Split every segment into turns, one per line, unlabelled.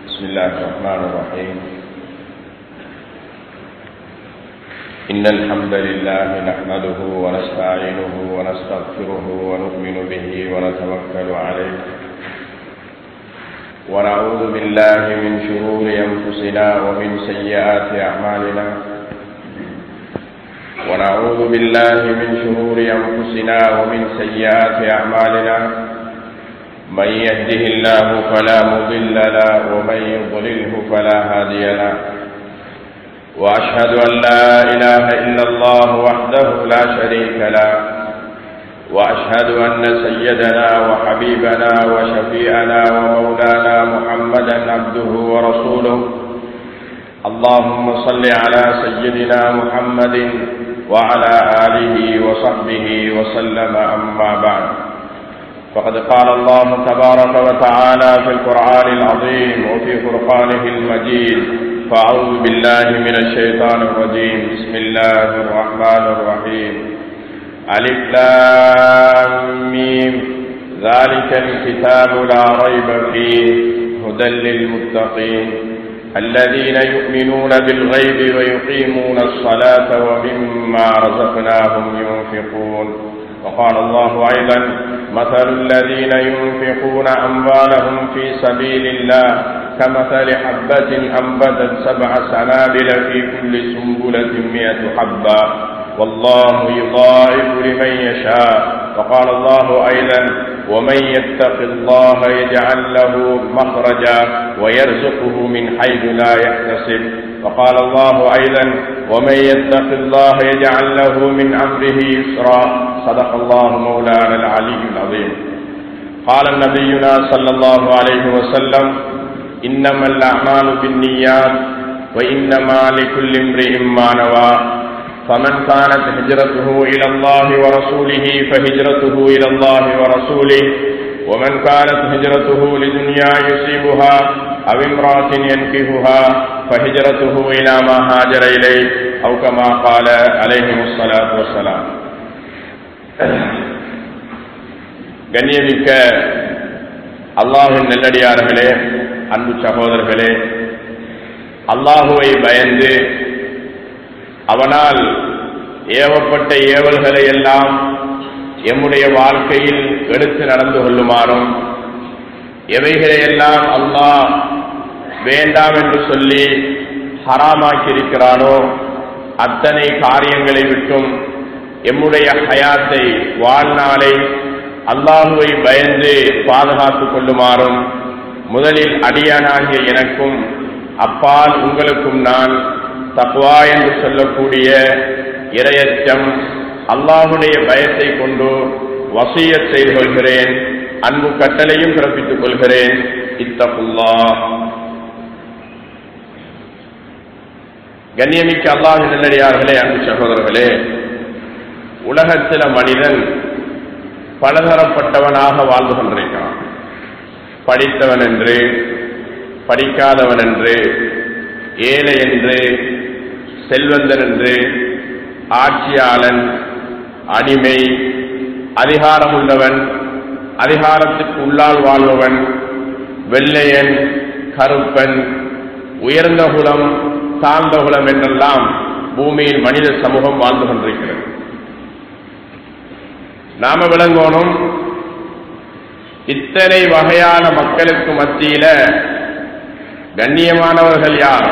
بسم الله الرحمن الرحيم إن الحمد لله نحمده ونستعينه ونستغفره ونؤمن به ونتوكل عليه ونعوذ بالله من شرور أنفسنا ومن سيئات أعمالنا ونعوذ بالله من شرور أنفسنا ومن سيئات أعمالنا من يهده الله فلا مضل له ومن يضلله فلا هادي له وأشهد أن لا إله إلا الله وحده لا شريك له وأشهد أن سيدنا وحبيبنا وشفيعنا ومولانا محمدا عبده ورسوله اللهم صل على سيدنا محمد وعلى آله وصحبه وسلم أما بعد فقد قال الله تبارك وتعالى في القرآن العظيم وفي فرقانه المجيد فأعوذ بالله من الشيطان الرجيم بسم الله الرحمن الرحيم ألف لام ميم ذلك الكتاب لا ريب فيه هدى للمتقين الذين يؤمنون بالغيب ويقيمون الصلاة ومما رزقناهم ينفقون وقال الله أيضا مثل الذين ينفقون أموالهم في سبيل الله كمثل حبة أنبتت سبع سنابل في كل سنبلة مئة حبة والله يضاعف لمن يشاء وقال الله أيضا ومن يتق الله يجعل له مخرجا ويرزقه من حيث لا يحتسب وقال الله أيضا ومن يتق الله يجعل له من أمره يسرا صدق الله مولانا العلي العظيم قال نبينا صلى الله عليه وسلم إنما الأعمال بالنيات وإنما لكل امرئ ما نوى فمن كانت هجرته إلى الله ورسوله فهجرته إلى الله ورسوله ومن كانت هجرته لدنيا يصيبها أو امرأة ينكهها فهجرته إلى ما هاجر إليه أو كما قال عليه الصلاة والسلام கண்ணியமிக்க அல்லாஹின் நெல்லடியார்களே அன்பு சகோதரர்களே அல்லாஹுவை பயந்து அவனால் ஏவப்பட்ட ஏவல்களை எல்லாம் எம்முடைய வாழ்க்கையில் எடுத்து நடந்து கொள்ளுமாறும் எவைகளையெல்லாம் அல்லாஹ் வேண்டாம் என்று சொல்லி ஹராமாக்கியிருக்கிறானோ அத்தனை காரியங்களை விட்டும் எம்முடைய ஹயாத்தை வாழ்நாளை அல்லாஹுவை பயந்து பாதுகாத்துக் கொள்ளுமாறும் முதலில் அடியானாகிய எனக்கும் அப்பால் உங்களுக்கும் நான் தக்வா என்று சொல்லக்கூடிய இரையச்சம் அல்லாஹுடைய பயத்தை கொண்டு வசிய செய்து கொள்கிறேன் அன்பு கட்டளையும் பிறப்பித்துக் கொள்கிறேன் இத்தகுல்லா கண்ணியமிக்க அல்லாஹ் நல்லடியார்களே அன்பு சகோதரர்களே உலகத்தில மனிதன் பலதரப்பட்டவனாக வாழ்ந்து கொண்டிருக்கிறான் படித்தவன் என்று படிக்காதவன் என்று ஏழை என்று செல்வந்தன் என்று ஆட்சியாளன் அடிமை அதிகாரம் உள்ளவன் அதிகாரத்துக்கு உள்ளால் வாழ்பவன் வெள்ளையன் கருப்பன் உயர்ந்த குலம் தாழ்ந்த குலம் என்றெல்லாம் பூமியில் மனித சமூகம் வாழ்ந்து கொண்டிருக்கிறது நாம விளங்கணும் இத்தனை வகையான மக்களுக்கு மத்தியில கண்ணியமானவர்கள் யார்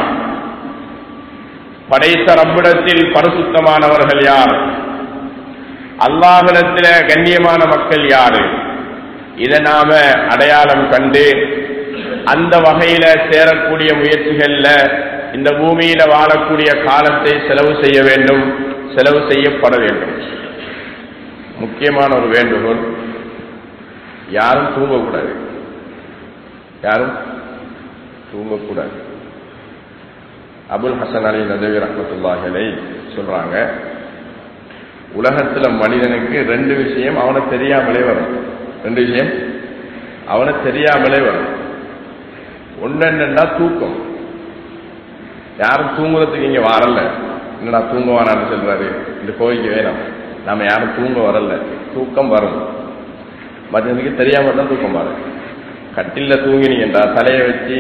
படைத்த ரப்பிடத்தில் பரிசுத்தமானவர்கள் யார் அல்லாஹிடத்தில் கண்ணியமான மக்கள் யாரு இதை நாம அடையாளம் கண்டு அந்த வகையில சேரக்கூடிய முயற்சிகள்ல இந்த பூமியில வாழக்கூடிய காலத்தை செலவு செய்ய வேண்டும் செலவு செய்யப்பட வேண்டும் முக்கியமான ஒரு வேண்டுகோள் யாரும் தூங்கக்கூடாது யாரும் தூங்கக்கூடாது அபுல் ஹசன் அலி நதவி ரஹமத்துல்லாஹலை சொல்றாங்க உலகத்துல மனிதனுக்கு ரெண்டு விஷயம் அவனை தெரியாமலே வரும் ரெண்டு விஷயம் அவனை தெரியாமலே வரும் ஒன்று என்னன்னா தூக்கம் யாரும் தூங்குறதுக்கு இங்க வரல என்னடா தூங்குவானான்னு சொல்றாரு இந்த கோயிலுக்கு வேணாம் நாம யாரும் தூங்க வரல தூக்கம் வரும் மற்றவனுக்கு தெரியாம தான் தூக்கம் வரும் கட்டில தூங்கினீங்கன்றா தலையை வச்சு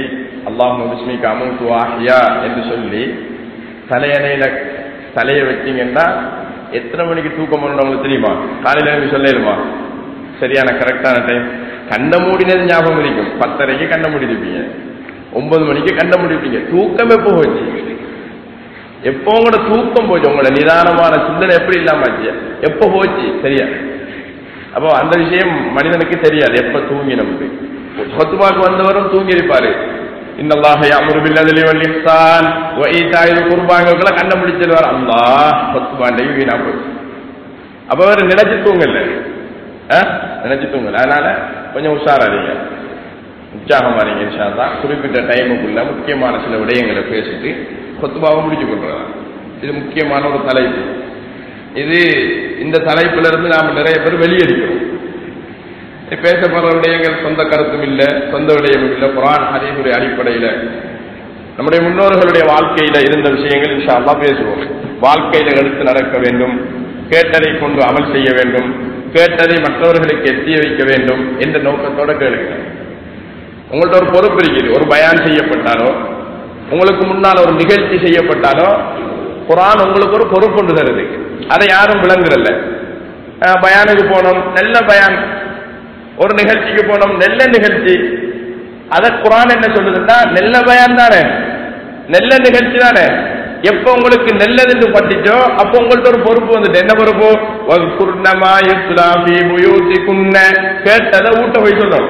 அல்லாஹ் பிஸ்மிக்கு அமுத்து ஆஹியா என்று சொல்லி தலையணையில தலையை வச்சீங்கன்னா எத்தனை மணிக்கு தூக்கம் பண்ணணும் உங்களுக்கு தெரியுமா காலையில எனக்கு சொல்லிடுமா சரியான கரெக்டான டைம் கண்ண மூடினது ஞாபகம் இருக்கும் பத்தரைக்கு கண்ண மூடிருப்பீங்க ஒன்பது மணிக்கு கண்ண முடிப்பீங்க தூக்கம் எப்போ போச்சு எப்போ உங்களோட தூக்கம் போச்சு உங்களோட நிதானமான சிந்தனை எப்படி இல்லாம ஆச்சு எப்போ போச்சு சரியா அப்போ அந்த விஷயம் மனிதனுக்கு தெரியாது எப்ப தூங்கி நமக்கு சொத்துமாக்கு வந்தவரும் தூங்கி இருப்பாரு இன்னல்லாக அமரு பில்லதிலே வல்லிசான் வைத்தாயுது குர்பான்களை கண்டுபிடிச்சிருவார் அல்லா சொத்துமாண்டையும் வீணா போச்சு அப்ப அவர் நினைச்சு தூங்கல ஆ? நினைச்சு தூங்கல அதனால கொஞ்சம் உஷாராதீங்க உற்சாகமா இருங்க இன்ஷா குறிப்பிட்ட டைமுக்குள்ள முக்கியமான சில விடயங்களை பேசிட்டு கொத்துபாவை முடிச்சு கொள்றாங்க இது முக்கியமான ஒரு தலைப்பு இது இந்த தலைப்புல இருந்து நாம நிறைய பேர் வெளியேறிக்கிறோம் இது பேசப்படுற விடயங்கள் சொந்த கருத்தும் இல்ல சொந்த விடயமும் இல்ல குரான் ஹதீஸுடைய அடிப்படையில நம்முடைய முன்னோர்களுடைய வாழ்க்கையில இருந்த விஷயங்கள் இன்ஷா அல்லாஹ் பேசுவோம் வாழ்க்கையில எடுத்து நடக்க வேண்டும் கேட்டதை கொண்டு அமல் செய்ய வேண்டும் கேட்டதை மற்றவர்களுக்கு எத்திய வைக்க வேண்டும் என்ற நோக்கத்தோட கேளுங்க உங்கள்ட்ட ஒரு பொறுப்பு இருக்குது ஒரு பயான் செய்யப்பட்டாலோ உங்களுக்கு முன்னால் ஒரு நிகழ்ச்சி செய்யப்பட்டாலோ குரான் உங்களுக்கு ஒரு பொறுப்பு ஒன்று தருது அதை யாரும் விளங்குறல்ல அஹ் பயானுக்கு போனோம் நல்ல பயான் ஒரு நிகழ்ச்சிக்கு போனோம் நல்ல நிகழ்ச்சி அத குரான் என்ன சொல்லுதுன்னா நல்ல பயான் தானே நல்ல நிகழ்ச்சி தானே எப்ப உங்களுக்கு நல்லது என்று பட்டுச்சோ அப்ப உங்கள்ட்ட ஒரு பொறுப்பு வந்துட்டு என்ன பொறுப்பு குர்ணமா இஸ்லாமி முயூசி குன்ன கேட்டதை ஊட்ட போய் சொல்லணும்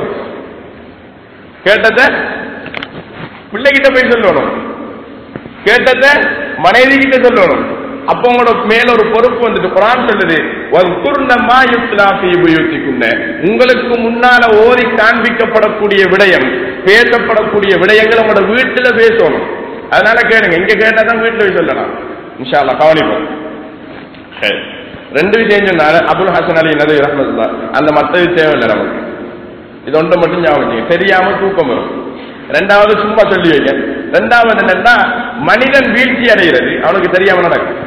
கேட்டத பிள்ளைகிட்ட போய் சொல்லணும் கேட்டத மனைவி கிட்ட சொல்லணும் அப்ப உங்களோட மேல ஒரு பொறுப்பு வந்துட்டு குரான் சொல்லுது குர்ணமா யுஸ்லாஃபி உபயோகிக்குன்ன உங்களுக்கு முன்னால ஓதி காண்பிக்கப்படக்கூடிய விடயம் பேசப்படக்கூடிய விடயங்கள் உங்களோட வீட்டுல பேசணும் அதனால கேளுங்க இங்க கேட்டாதான் வீட்டுல போய் சொல்லலாம் இன்ஷா அல்லாஹ் கவனிப்போம் சரி. ரெண்டு விஷயம் சொன்னாரு அபுல் ஹசன் அலி நதி ரஹமத்துல்லா அந்த மற்ற விஷயம் இல்லை நமக்கு இது ஒன்று மட்டும் ஞாபகம் வச்சுங்க. தெரியாம தூக்கம் வரும் ரெண்டாவது சும்மா சொல்லி வைங்க ரெண்டாவது என்னன்னா மனிதன் வீழ்ச்சி அடைகிறது அவனுக்கு தெரியாம நடக்கும்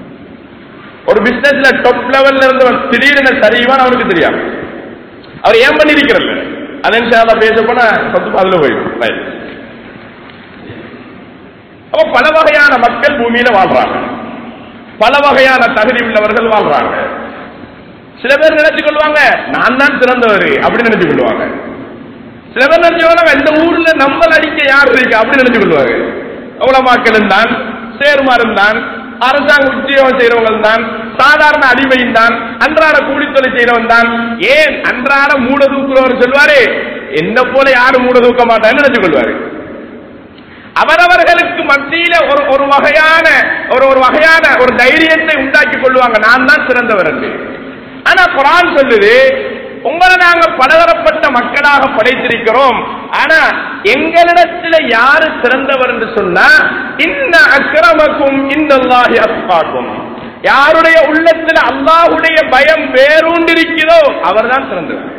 ஒரு பிசினஸ்ல டாப் லெவல்ல இருந்து திடீர்னு சரிவான் அவனுக்கு தெரியாம அவர் ஏன் பண்ணிருக்கிறல்ல அதன் சாதா பேச போனா பத்து அதுல போயிடும் Right. அப்ப பல வகையான மக்கள் பூமியில வாழ்றாங்க பல வகையான தகுதி உள்ளவர்கள் வாழ்றாங்க சில பேர் நினைச்சு கொள்வாங்க நான் தான் சிறந்தவர் அப்படி நினைச்சு கொள்வாங்க சில பேர் நினைச்சு கொள்வாங்க இந்த ஊர்ல நம்மள் அடிக்க யார் இருக்கு அப்படி நினைச்சு கொள்வாங்க உலமாக்களும் தான் சேர்மாரும் தான் அரசாங்க உத்தியோகம் செய்யறவங்க தான் சாதாரண அடிமையும் தான் அன்றாட கூலித்தொலை செய்யறவன் தான் ஏன் அன்றாட மூட தூக்குறவர் சொல்வாரு என்ன போல யாரும் மூட தூக்க மாட்டான்னு நினைச்சு கொள்வாரு அவரவர்களுக்கு மத்தியில ஒரு ஒரு வகையான ஒரு ஒரு வகையான ஒரு தைரியத்தை உண்டாக்கி கொள்வாங்க நான் தான் சிறந்தவர் என்று ஆனா குரான் சொல்லுது உங்களை நாங்க பலதரப்பட்ட மக்களாக படைத்திருக்கிறோம் ஆனா எங்களிடத்துல யாரு சிறந்தவர் என்று சொன்னா இந்த அக்கிரமக்கும் இந்த அஸ்பாக்கும் யாருடைய உள்ளத்துல அல்லாஹுடைய பயம் வேரூண்டிருக்கிறதோ அவர்தான் சிறந்தவர்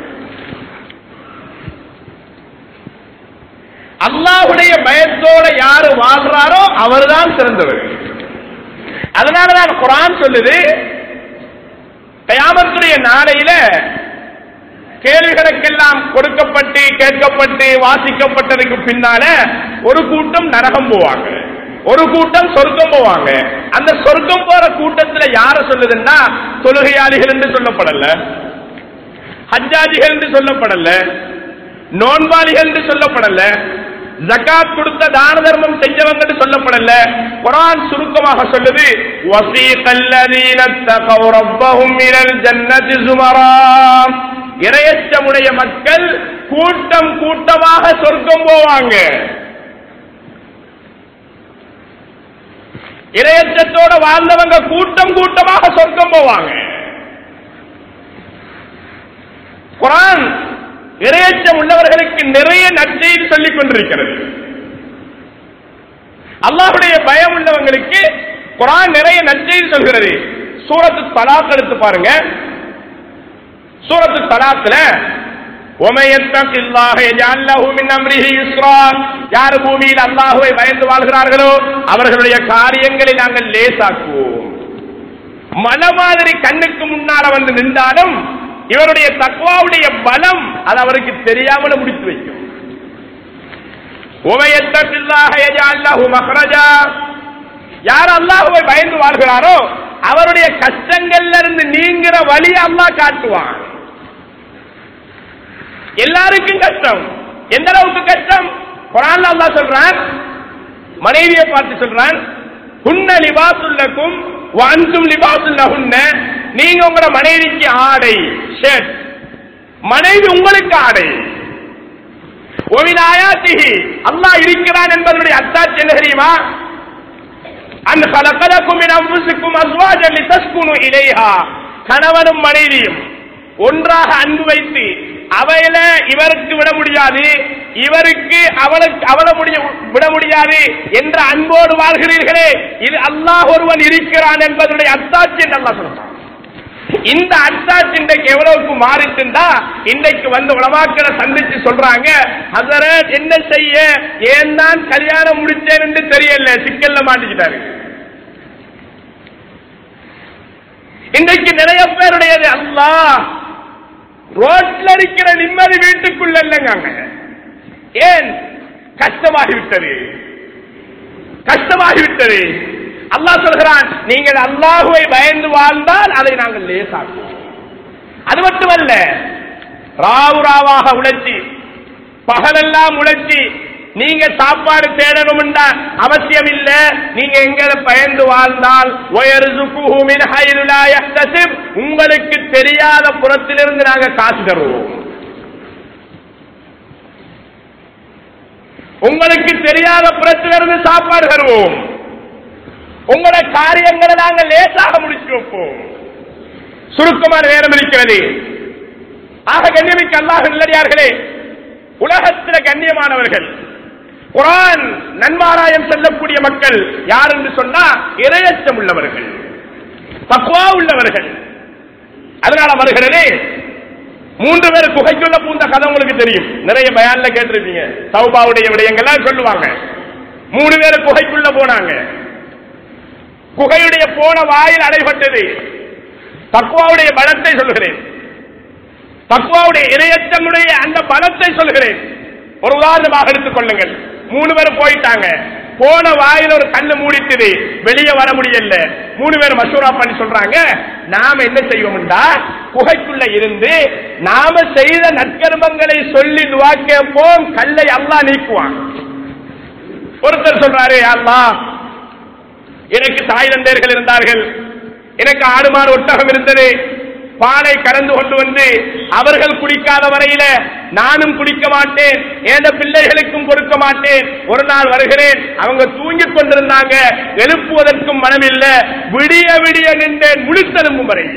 அல்லாஹுடைய பயத்தோட யாரு வாழ்றாரோ அவர்தான் சிறந்தவர் அதனாலதான் குரான் சொல்லுது கயாமத்துடைய நாளையில கேள்விகளுக்கெல்லாம் கொடுக்கப்பட்டு கேட்கப்பட்டு வாசிக்கப்பட்டதுக்கு பின்னால ஒரு கூட்டம் நரகம் போவாங்க ஒரு கூட்டம் சொர்க்கம் போவாங்க அந்த சொர்க்கம் போற கூட்டத்துல யார சொல்லுதுன்னா தொழுகையாளிகள் என்று சொல்லப்படல ஹஜ்ஜாஜிகள் என்று சொல்லப்படல நோன்பாளிகள் என்று சொல்லப்படல ஜகாத் கொடுத்த தான தர்மம் செஞ்சவங்க என்று சொல்லப்படல குரான் சுருக்கமாக சொல்லுது வசீகல்லதீன தகவ் ரப்பஹும் மினல் ஜன்னதி சுமரா இரையச்சமுடைய மக்கள் கூட்டம் கூட்டமாக சொர்க்கம் போவாங்க இரையச்சத்தோட வாழ்ந்தவங்க கூட்டம் கூட்டமாக சொர்க்கம் போவாங்க குரான் இரையச்சம் உள்ளவர்களுக்கு நிறைய நற்செய்தி சொல்லிக் கொண்டிருக்கிறது அல்லாஹுடைய பயம் உள்ளவங்களுக்கு குரான் நிறைய நற்செய்தி சொல்கிறது சூரத்து தலாக் எடுத்து பாருங்க சூரத்து தலாத்துல யார் பூமியில் அல்லாஹுவை பயந்து வாழ்கிறார்களோ அவர்களுடைய காரியங்களை நாங்கள் லேசாக்குவோம் மன மாதிரி கண்ணுக்கு முன்னால வந்து நின்றாலும் இவருடைய தக்குவாவுடைய பலம் அது அவருக்கு தெரியாமல் முடித்து வைக்கும் உமையத்தல்லாஹ யஜஅல் லஹு மக்ரஜா யார் அல்லாஹ்வை பயந்து வாழ்கிறாரோ அவருடைய கஷ்டங்கள்ல இருந்து நீங்கிற வழி அல்லாஹ் காட்டுவான் எல்லாருக்கும் கஷ்டம் எந்த அளவுக்கு கஷ்டம் குரான்ல அல்லாஹ் சொல்றான் மனைவியை பார்த்து சொல்றான் ஹுன்ன லிபாசுல்லக்கும் வான்சும் லிபாசுல்லஹுன்ன நீங்க உங்களோட மனைவிக்கு ஆடை ஷர்ட் மனைவி உங்களுக்கு ஆடை ஒவினாயாத்திகி அல்லாஹ் இருக்கிறான் என்பதனுடைய அத்தாட்சி என்ன தெரியுமா அன் கலக்கலக்கும் அம்புசுக்கும் அஸ்வாஜன் லிதஸ்குனு இலைஹா கணவனும் மனைவியும் ஒன்றாக அன்பு வைத்து அவையில இவருக்கு விட முடியாது இவருக்கு அவளுக்கு அவளை முடிய விட முடியாது என்ற அன்போடு வாழ்கிறீர்களே இது அல்லாஹ் ஒருவன் இருக்கிறான் என்பதனுடைய அத்தாட்சி என்று அல்லாஹ் சொல்றான் இந்த அத்தாட்சி இன்றைக்கு எவ்வளவுக்கு மாறிட்டுண்டா இன்றைக்கு வந்து உலமாக்களை சந்திச்சு சொல்றாங்க ஹசரத் என்ன செய்ய ஏன் தான் கல்யாணம் முடிச்சேன் என்று தெரியல சிக்கல்ல மாட்டிக்கிட்டாரு இன்றைக்கு நிறைய பேருடையது அல்லாஹ் ரோட்ல இருக்கிற நிம்மதி வீட்டுக்குள்ள இல்லைங்க ஏன் கஷ்டமாகிவிட்டது கஷ்டமாகிவிட்டது அல்லாஹ் சொல்கிறான் நீங்கள் அல்லாஹுவை பயந்து வாழ்ந்தால் அதை நாங்கள் லேசாக்குவோம் அது மட்டுமல்ல ராவு ராவாக உழைச்சி பகலெல்லாம் உழைச்சி நீங்க சாப்பாடு தேடணும் அவசியம் இல்ல நீங்க எங்களை பயந்து வாழ்ந்தால் وَيَرْزُقُهُ مِنْ حَيْثُ لَا يَحْتَسِبْ உங்களுக்கு தெரியாத புறத்திலிருந்து நாங்க காசு தருவோம் உங்களுக்கு தெரியாத புறத்திலிருந்து சாப்பாடு தருவோம் உங்களோட காரியங்களை நாங்கள் லேசாக முடிச்சு வைப்போம் சுருக்கமான நேரம் இருக்கிறது ஆக கண்ணியமிக்க அல்லாஹ் நல்லடியார்களே உலகத்தில் கண்ணியமானவர்கள் குரான் நன்மாராயம் செல்லக்கூடிய மக்கள் யார் என்று சொன்னா இரையச்சம் உள்ளவர்கள் தக்குவா உள்ளவர்கள் அதனால வருகிறது மூன்று பேர் குகைக்குள்ள பூந்த கதை உங்களுக்கு தெரியும் நிறைய பயான்ல கேட்டிருப்பீங்க சௌபாவுடைய விடயங்கள்லாம் சொல்லுவாங்க மூணு பேர் குகைக்குள்ள போனாங்க குகையுடைய போன வாயில் அடைபட்டது தக்குவாவுடைய பலத்தை சொல்கிறேன் தக்குவாவுடைய இரையச்சமுடைய அந்த பலத்தை சொல்கிறேன் ஒரு உதாரணமாக எடுத்துக் கொள்ளுங்கள் மூணு பேரும் போயிட்டாங்க போன வாயில் ஒரு கண்ணு மூடிட்டுது வெளியே வர முடியல மூணு பேர் மசூரா பண்ணி சொல்றாங்க நாம என்ன செய்வோம்டா குகைக்குள்ள இருந்து நாம செய்த நற்கர்மங்களை சொல்லி துவா கேட்போம் கல்லை அல்லாஹ் நீக்குவான் ஒருத்தர் சொல்றாரு அல்லாஹ் எனக்கு தாய் தந்தையர்கள் இருந்தார்கள் எனக்கு ஆடு மாடு ஒட்டகம் இருந்தது பாலை கலந்து கொண்டு வந்து அவர்கள் குடிக்காத வரையில நானும் குடிக்க மாட்டேன் எந்த பிள்ளைகளுக்கும் கொடுக்க மாட்டேன் ஒரு நாள் வருகிறேன் அவங்க தூங்கிக் கொண்டிருந்தாங்க எழுப்புவதற்கும் மனமில்ல விடிய விடிய நின்றேன் முழுத்தெலும்பும் வரை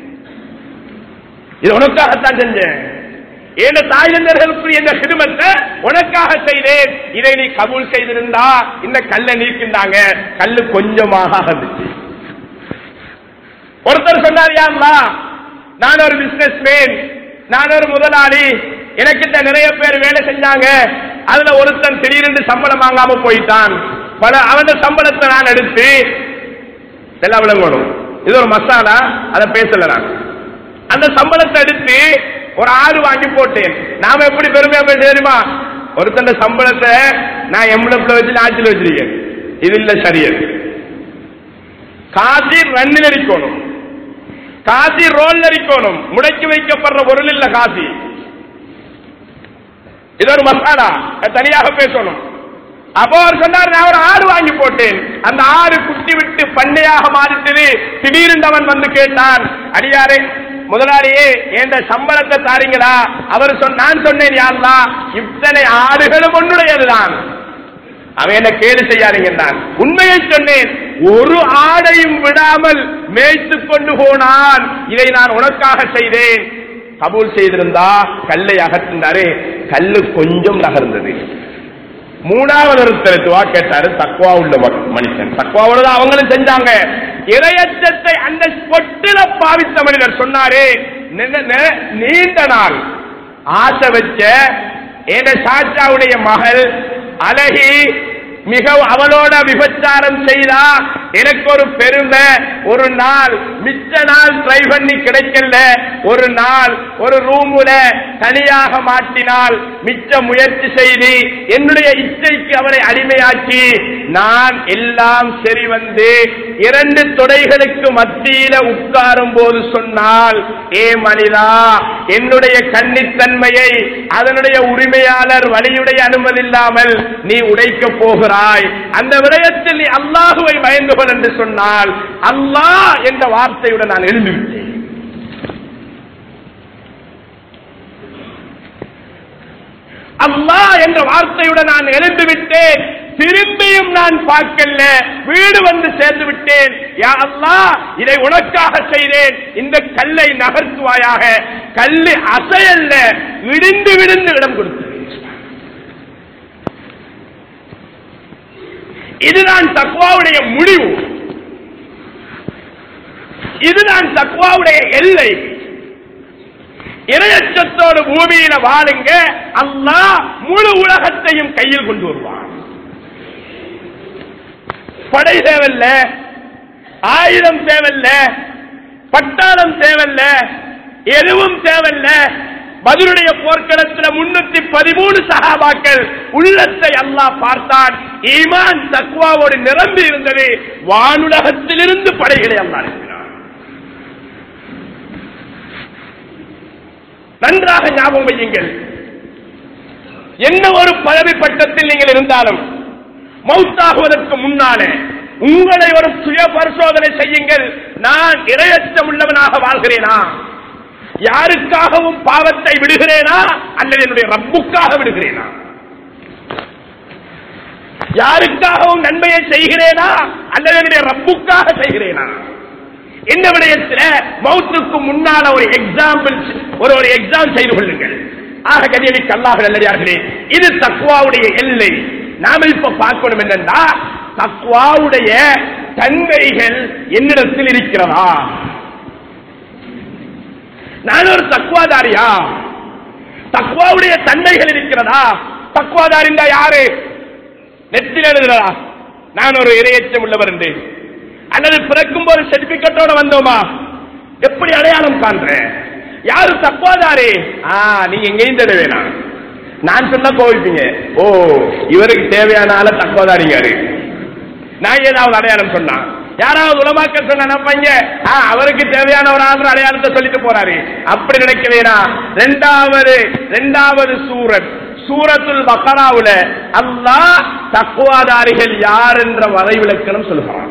இது உனக்காகத்தான் செஞ்சேன் ஏன தாயந்தர்களுக்கு இந்த சிறுமத்தை உனக்காக செய்தேன் இதை நீ கபூல் செய்திருந்தா இந்த கல்லை நீக்கின்றாங்க கல்லு கொஞ்சமாக இருந்துச்சு ஒருத்தர் சொன்னார் யாருலா நான் ஒரு பிசினஸ் மேன் நான் ஒரு முதலாளி எனக்கிட்ட நிறைய பேர் வேலை செஞ்சாங்க அதுல ஒருத்தன் திடீரென்று சம்பளம் வாங்காம போயிட்டான் பல அவன் சம்பளத்தை நான் எடுத்து எல்லாம் விளங்கணும் இது ஒரு மசாலா அதை பேசல நான் அந்த சம்பளத்தை எடுத்து ஒரு ஆடு வாங்கி போட்டேன் நாம எப்படி பெருமையா பேச தெரியுமா ஒருத்தன் சம்பளத்தை நான் எம்பளத்துல வச்சு ஆட்சியில் வச்சிருக்கேன் இது இல்ல சரியல் காசி ரன்னில் அடிக்கணும் காசி ரோல் அடிக்கணும் முடக்கி வைக்கப்படுற பொருள் இல்ல காசி இது ஒரு மசாலா அது தனியாக பேசணும் அப்போ அவர் சொன்னார் நான் ஒரு ஆடு வாங்கி போட்டேன் அந்த ஆடு குட்டி விட்டு பண்ணையாக மாறிட்டது திடீரென்று அவன் வந்து கேட்டான் அடியாரே முதலாளியே என்ற சம்பளத்தை தாரீங்களா அவர் சொன்ன நான் சொன்னேன் யாருலா இத்தனை ஆடுகளும் உன்னுடையதுதான் அவன் என்ன கேடு செய்யாதீங்க நான் உண்மையை சொன்னேன் ஒரு ஆடையும் விடாமல் மேய்த்து கொண்டு போனான் இதை நான் உனக்காக செய்தேன் கபூல் செய்திருந்தா கல்லை அகற்றினாரு கல்லு கொஞ்சம் நகர்ந்தது மூணாவது ஒருத்தர் துவா கேட்டாரு தக்குவா உள்ள ம- மனுஷன் தக்குவாவோட தான் அவங்களும் செஞ்சாங்க இரையச்சத்தை அந்த பொட்டில பாவித்த மனிதர் சொன்னாரு நெ- நெ- நீண்ட நாள் ஆசை வச்ச என் சாச்சாவுடைய மகள் அழகி மிக அவளோட விபச்சாரம் செய்தா எனக்கு ஒரு பெருமை ஒரு நாள் மிச்ச நாள் ட்ரை பண்ணி கிடைக்கல ஒரு நாள் ஒரு ரூமுல தனியாக மாட்டினால் மிச்ச முயற்சி செய்து என்னுடைய இச்சைக்கு அவரை அடிமையாக்கி நான் எல்லாம் சரி வந்து இரண்டு தொடைகளுக்கு மத்தியில உட்காரும் போது சொன்னால் ஏ மனிதா என்னுடைய கன்னித்தன்மையை அதனுடைய உரிமையாளர் வழியுடைய அனுமதி இல்லாமல் நீ உடைக்க போகிறாய் அந்த விடயத்தில் நீ அல்லாஹுவை பயந்து கொள் என்று சொன்னால் அல்லாஹ் என்ற வார்த்தையுடன் நான் எழுந்துவிட்டேன் அல்லாஹ் என்ற வார்த்தையுடன் நான் எழுந்து விட்டேன் திரும்பியும் நான் பார்க்கல வீடு வந்து சேர்ந்து விட்டேன் யா அல்லாஹ் இதை உனக்காக செய்தேன் இந்த கல்லை நகர்த்துவாயாக கல்லு அசையல்ல இடிந்து விழுந்து இடம் கொடுத்தது இதுதான் தக்வாவுடைய முடிவு இதுதான் தக்வாவுடைய எல்லை இரையச்சத்தோடு பூமியில வாழுங்க அல்லாஹ் முழு உலகத்தையும் கையில் கொண்டு வருவான் படை தேவல்ல ஆயுதம் தேவல்ல பட்டாளம் தேவல்ல எதுவும் தேவல்ல பதிலுடைய போர்க்களத்தில் முன்னூத்தி பதிமூணு சகாபாக்கள் உள்ளத்தை அல்லாஹ் பார்த்தான் ஈமான் தக்வாவோடு நிரம்பி இருந்தது வானுலகத்திலிருந்து படைகளை அல்லாஹ் அனுப்பினான் நன்றாக ஞாபகம் வையுங்கள் என்ன ஒரு பதவி பட்டத்தில் நீங்கள் இருந்தாலும் மௌத்தாகுவதற்கு முன்னாலே உங்களை ஒரு சுய பரிசோதனை செய்யுங்கள் நான் இரையச்சம் உள்ளவனாக வாழ்கிறேனா யாருக்காகவும் பாவத்தை விடுகிறேனா அல்லது என்னுடைய ரப்புக்காக விடுகிறேனா யாருக்காகவும் நன்மையை செய்கிறேனா அல்லது என்னுடைய ரப்புக்காக செய்கிறேனா இந்த விடயத்தில் மௌத்துக்கு முன்னால ஒரு எக்ஸாம்பிள் ஒரு ஒரு எக்ஸாம் செய்து கொள்ளுங்கள் ஆக கதியலிக்கு அல்லாஹ் நல்லடியார்களே இது தக்குவாவுடைய எல்லை நாம இப்ப பார்க்கணும் என்னன்னா தக்குவாவுடைய தன்மைகள் என்னிடத்தில் இருக்கிறதா நான் ஒரு தக்குவாதாரியா தக்குவாவுடைய தன்மைகள் இருக்கிறதா தக்குவாதாரிந்தா யாரு நெற்றில் எழுதுறதா நான் ஒரு இரையச்சம் உள்ளவர் என்று அல்லது பிறக்கும் போது சர்டிபிகேட்டோட வந்தோமா எப்படி அடையாளம் காண்றேன் யாரு தக்குவாதாரி ஆ நீங்க எங்கேயும் தேட வேணாம் நான் சொன்ன கோவிப்பீங்க ஓ இவருக்கு தேவையான ஆள தக்குவாதாரிங்காரு நான் ஏதாவது அடையாளம் சொன்னா யாராவது உலமாக்கள் சொன்ன நம்பங்க ஆ, அவருக்கு தேவையான ஒரு ஆள் அடையாளத்தை சொல்லிட்டு போறாரு அப்படி நினைக்க வேணாம் ரெண்டாவது ரெண்டாவது சூரத் சூரத்துல் பக்கராவுல அல்லாஹ் தக்குவாதாரிகள் யார் என்ற வரைவிலக்கணம் சொல்கிறான்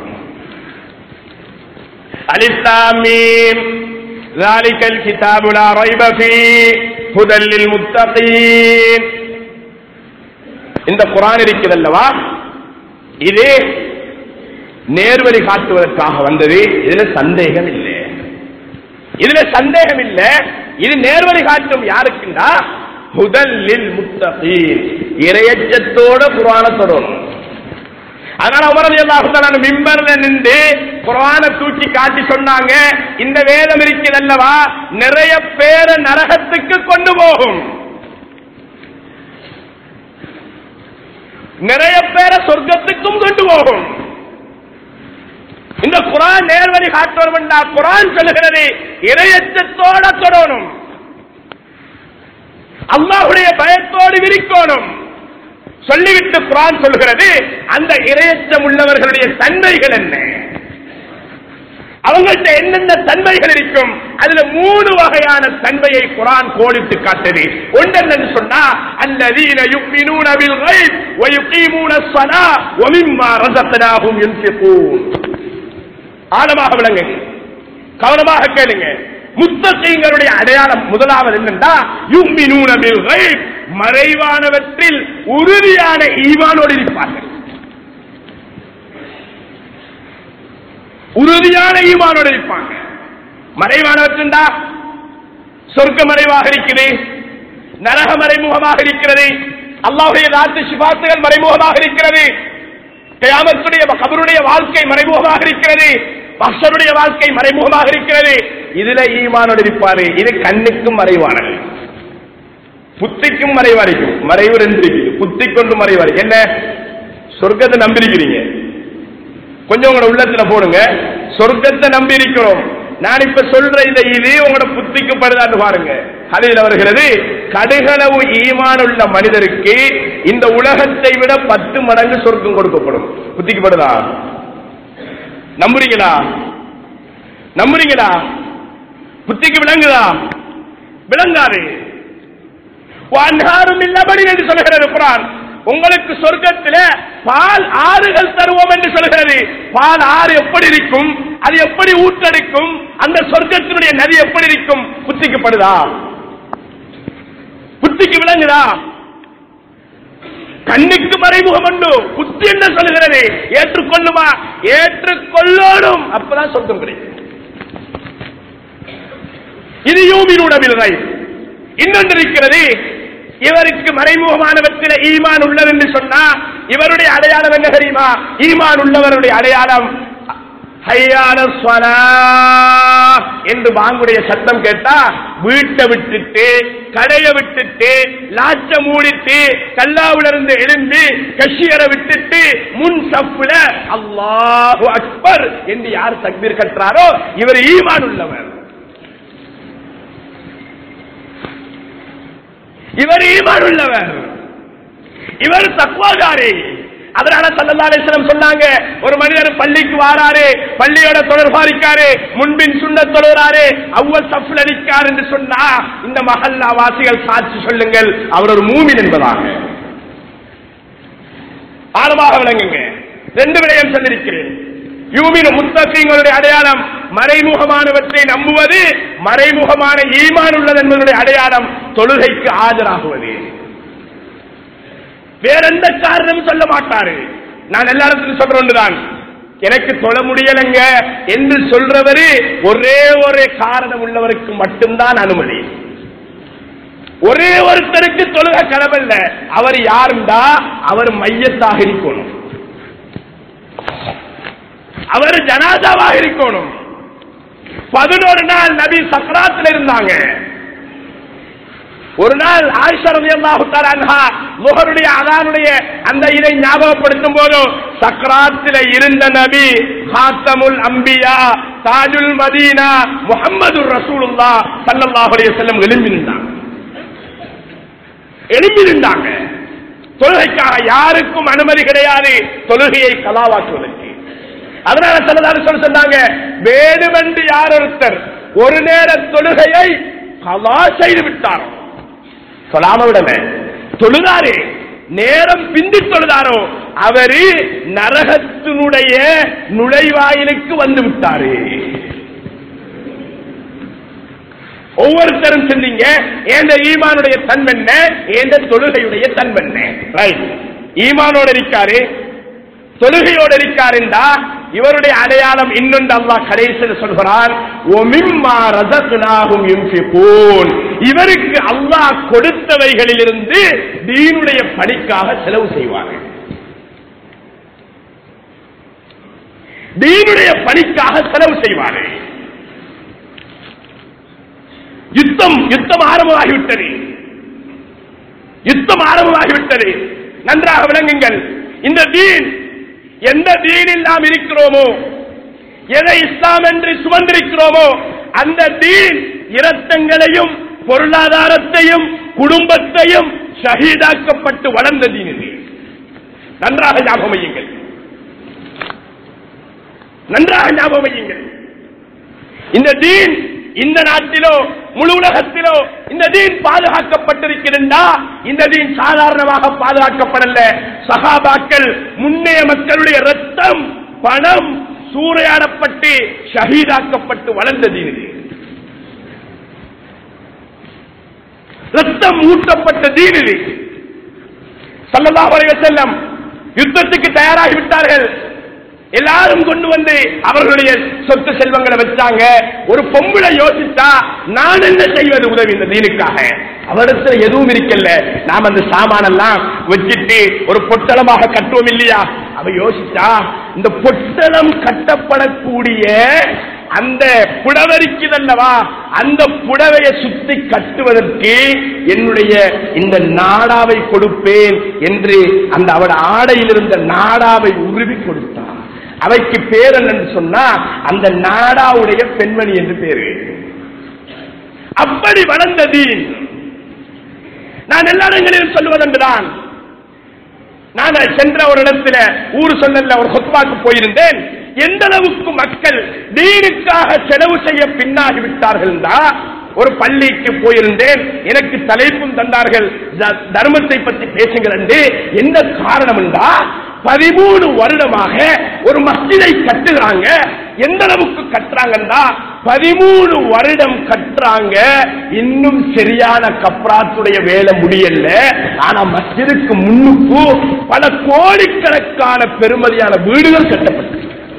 அலிஸ்லாமீம் ذلك الكتاب لا ريب فيه هدى للمتقين இந்த குரான் இருக்கிறதல்லவா இது நேர்வழி காட்டுவதற்காக வந்தது இதுல சந்தேகம் இல்லை இதுல சந்தேகம் இல்லை இது நேர்வழி காட்டும் யாருக்குண்டா முதலில் முத்தகீன் இரையச்சத்தோட குரான தொடரும் அதனால உமரது எல்லாத்தான மிம்பர்ல நின்று குரான தூக்கி காட்டி சொன்னாங்க இந்த வேதம் இருக்கிறது அல்லவா நிறைய பேரை நரகத்துக்கு கொண்டு போகும் நிறைய பேரை சொர்க்கத்துக்கும் கொண்டு போகும் இந்த குரான் நேர்வழி காட்டுவோம் குரான் சொல்லுகிறது இரையச்சத்தோட தொடரும் அல்லாஹுடைய பயத்தோடு விரிக்கணும் சொல்லிவிட்டு குரான் சொல்கிறது அந்த இரையச்சம் உள்ளவர்களுடைய தன்மைகள் என்ன அவங்கள்ட்ட என்னென்ன தன்மைகள் இருக்கும் அதுல மூணு வகையான தன்மையை குரான் கோடிட்டு காட்டுது ஒன்றென்னு சொன்னா அல்லதீன யுக்மினூன பில் கைப் வ யுகீமூன ஸலா வ மிம்மா ரஸக்னாஹும் யுன்ஃபிகூன் ஆழமாக விளங்குங்க கவனமாக கேளுங்க முத்தகைங்களுடைய அடையாளம் முதலாவது என்னன்னா யுக்மினூன பில் கைப் மறைவானவற்றில் உறுதியான ஈமானோடு இருப்பார்கள் உறுதியான ஈமானோடு இருப்பாங்க மறைவானவற்றுண்டா சொர்க்க மறைவாக இருக்குது நரக மறைமுகமாக இருக்கிறது அல்லாஹுடைய ராத்து சிபாத்துகள் மறைமுகமாக இருக்கிறது கயாமத்துடைய கபருடைய வாழ்க்கை மறைமுகமாக இருக்கிறது பக்ஷருடைய வாழ்க்கை மறைமுகமாக இருக்கிறது இதுல ஈமானோடு இருப்பாரு இது கண்ணுக்கும் மறைவானது புத்திக்கும் மறைவாரிக்கும் மறைவு ரெண்டு இருக்குது புத்தி கொண்டு மறைவாரி என்ன சொர்க்கத்தை நம்பிருக்கிறீங்க கொஞ்சம் உங்களோட உள்ளத்துல போடுங்க சொர்க்கத்தை நம்பி இருக்கிறோம் நான் இப்ப சொல்ற இந்த இது உங்களோட புத்திக்கு படுதான்னு பாருங்க ஹலில் வருகிறது கடுகளவு ஈமான் உள்ள மனிதருக்கு இந்த உலகத்தை விட பத்து மடங்கு சொர்க்கம் கொடுக்கப்படும் புத்திக்கு படுதா நம்புறீங்களா நம்புறீங்களா புத்திக்கு விளங்குதா விளங்காது அன்றாரும் இல்லபடி என்று சொல்கிறது குரான் உங்களுக்கு சொர்க்கத்தில் பால் ஆறுகள் தருவோம் என்று சொல்கிறது பால் ஆறு எப்படி இருக்கும் அது எப்படி ஊற்றெடுக்கும் அந்த சொர்க்கத்தினுடைய நதி எப்படி இருக்கும் புத்திக்கப்படுதா புத்திக்கு விளங்குதா கண்ணுக்கு மறைமுகம் உண்டு புத்தி என்ன சொல்கிறது ஏற்றுக்கொள்ளுமா ஏற்றுக்கொள்ளோடும் அப்பதான் சொர்க்கம் கிடைக்கும் இது யூமினுடவில்லை இன்னொன்று இருக்கிறது இவருக்கு மறைமுகமானவற்றில் ஈமான் உள்ளது என்று சொன்னா இவருடைய அடையாளம் என்ன தெரியுமா ஈமான் உள்ளவருடைய அடையாளம் ஹையான ஸ்வலா என்று பாங்குடைய சத்தம் கேட்டா வீட்டை விட்டுட்டு கடையை விட்டுட்டு லாச்ச மூடிட்டு கல்லாவுல இருந்து எழுந்து கஷியரை விட்டுட்டு முன் சப்புல அல்லாஹு அக்பர் என்று யார் தக்பீர் கட்டுறாரோ இவர் ஈமான் உள்ளவர் இவர் ஈமான் உள்ளவர் இவர் தக்குவாதாரி அதனால சல்லல்லா அலிஸ்லம் சொன்னாங்க ஒரு மனிதர் பள்ளிக்கு வாராரு பள்ளியோட தொடர்பாரிக்காரு முன்பின் சுண்ண தொழுகிறாரு அவ்வளவு சஃப்ல அடிக்கார் என்று சொன்னா இந்த மஹல்லா வாசிகள் சாட்சி சொல்லுங்கள் அவர் ஒரு மூமின் என்பதாக ஆழமாக விளங்குங்க ரெண்டு விடயம் சொல்லிருக்கிறேன் யூமின் முத்தகங்களுடைய அடையாளம் மறைமுகமானவற்றை நம்புவது மறைமுகமான ஈமான் உள்ளது என்பதனுடைய அடையாளம் தொழுகைக்கு ஆஜராகுவது வேற எந்த காரணமும் சொல்ல மாட்டாரு நான் எல்லா இடத்துலையும் சொல்ற ஒன்றுதான் எனக்கு தொழ முடியலங்க என்று சொல்றவரு ஒரே ஒரு காரணம் உள்ளவருக்கு மட்டும்தான் அனுமதி ஒரே ஒருத்தருக்கு தொழுக கடவல்ல அவர் யாருண்டா அவர் மையத்தாக இருக்கணும் அவர் ஜனாதாவாக இருக்கணும் பதினோரு நாள் நபி சக்கராத்தில் இருந்தாங்க ஒரு நாள் ஆயிஷரதி அல்லாஹுத்தாரா முகருடைய அதானுடைய அந்த இதை ஞாபகப்படுத்தும் போது சக்கராத்தில் இருந்த நபி ஹாத்தமுல் அம்பியா தாஜுல் மதீனா முகமது ரசூலுல்லா சல்லல்லாஹு அலைஹி வஸல்லம் எழும்பி நின்றாங்க எழும்பி நின்றாங்க தொழுகைக்காக யாருக்கும் அனுமதி கிடையாது தொழுகையை கலாவாக்குவதற்கு அதனால சல்லல்லாஹு சொல்ல சொன்னாங்க வேணுமென்று யார் ஒருத்தர் ஒரு நேர தொழுகையை கலா செய்து விட்டாரோ சொல்லாம விடல தொழுதாரே நேரம் பிந்தி தொழுதாரோ அவரு நரகத்தினுடைய நுழைவாயிலுக்கு வந்து விட்டாரு ஒவ்வொருத்தரும் சொன்னீங்க ஏந்த ஈமானுடைய தன்மென்ன ஏந்த தொழுகையுடைய தன்மென்ன ரைட் ஈமானோட இருக்காரு தொழுகையோடு இருக்காருண்டா இவருடைய அடையாளம் இன்னொன்று அல்லாஹ் கடைசியில் சொல்கிறான் ஒமிம்மா ரசத்னாகும் யுன்ஃபிகூன் இவருக்கு அல்லாஹ் கொடுத்தவைகளிலிருந்து தீனுடைய பணிக்காக செலவு செய்வார்கள் தீனுடைய பணிக்காக செலவு செய்வார்கள் யுத்தம் யுத்தம் ஆரம்பமாகிவிட்டது யுத்தம் ஆரம்பமாகிவிட்டது நன்றாக விளங்குங்கள் இந்த தீன் எந்த தீனில் நாம் இருக்கிறோமோ எதை இஸ்லாம் என்று சுமந்திருக்கிறோமோ அந்த தீன் இரத்தங்களையும் பொருளாதாரத்தையும் குடும்பத்தையும் ஷஹீதாக்கப்பட்டு வளர்ந்த தீன் இது நன்றாக ஞாபகம் வையுங்கள் நன்றாக ஞாபகம் வையுங்கள் இந்த தீன் இந்த நாட்டிலோ முழு உலகத்திலோ இந்த தீன் பாதுகாக்கப்பட்டிருக்கிறா இந்த தீன் சாதாரணமாக பாதுகாக்கப்படல சகாபாக்கள் முன்னைய மக்களுடைய ரத்தம் பணம் சூறையாடப்பட்டு ஷஹீதாக்கப்பட்டு வளர்ந்த தீன் இது ரத்தம் ஊட்டப்பட்ட தீன் இது சல்லல்லாஹு அலைஹி வஸல்லம் யுத்தத்துக்கு தயாராகி விட்டார்கள் எல்லாரும் கொண்டு வந்து அவர்களுடைய சொத்து செல்வங்களை வச்சாங்க ஒரு பொம்பளை யோசித்தா நான் என்ன செய்வது உதவி இந்த தீனுக்காக அவரிடத்துல எதுவும் இருக்கல்ல நாம் அந்த சாமானெல்லாம் வச்சுட்டு ஒரு பொட்டலமாக கட்டுவோம் இல்லையா அவ யோசிச்சா இந்த பொட்டலம் கட்டப்படக்கூடிய அந்த புடவரிக்குதல்லவா அந்த புடவையை சுத்தி கட்டுவதற்கு என்னுடைய இந்த நாடாவை கொடுப்பேன் என்று அந்த அவட ஆடையில் இருந்த நாடாவை உருவி கொடுத்தார்
அவைக்கு பேர் என்னன்னு சொன்னா அந்த நாடாவுடைய பெண்மணி என்று பேரு அப்படி வளர்ந்த தீன் நான் எல்லா இடங்களிலும் சொல்லுவதென்றுதான் நான் சென்ற ஒரு இடத்துல ஊர் சொல்லல ஒரு கொத்வாக்கு போயிருந்தேன் எந்த அளவுக்கு மக்கள் தீனுக்காக செலவு செய்ய பின்னாகி விட்டார்கள் ஒரு பள்ளிக்கு போயிருந்தேன் எனக்கு தலைப்பும் தந்தார்கள் த- தர்மத்தை பற்றி பேசுங்கள் என்று என்ன காரணம் என்றா பதிமூணு வருடமாக ஒரு மஸ்ஜிதை கட்டுகிறாங்க எந்த அளவுக்கு கட்டுறாங்கன்னா பதிமூணு வருடம் கட்டுறாங்க இன்னும் சரியான கப்ராத்துடைய வேலை முடியல ஆனா மஸ்ஜிதுக்கு முன்னுக்கு பல கோடிக்கணக்கான பெருமதியான வீடுகள் கட்டப்பட்டு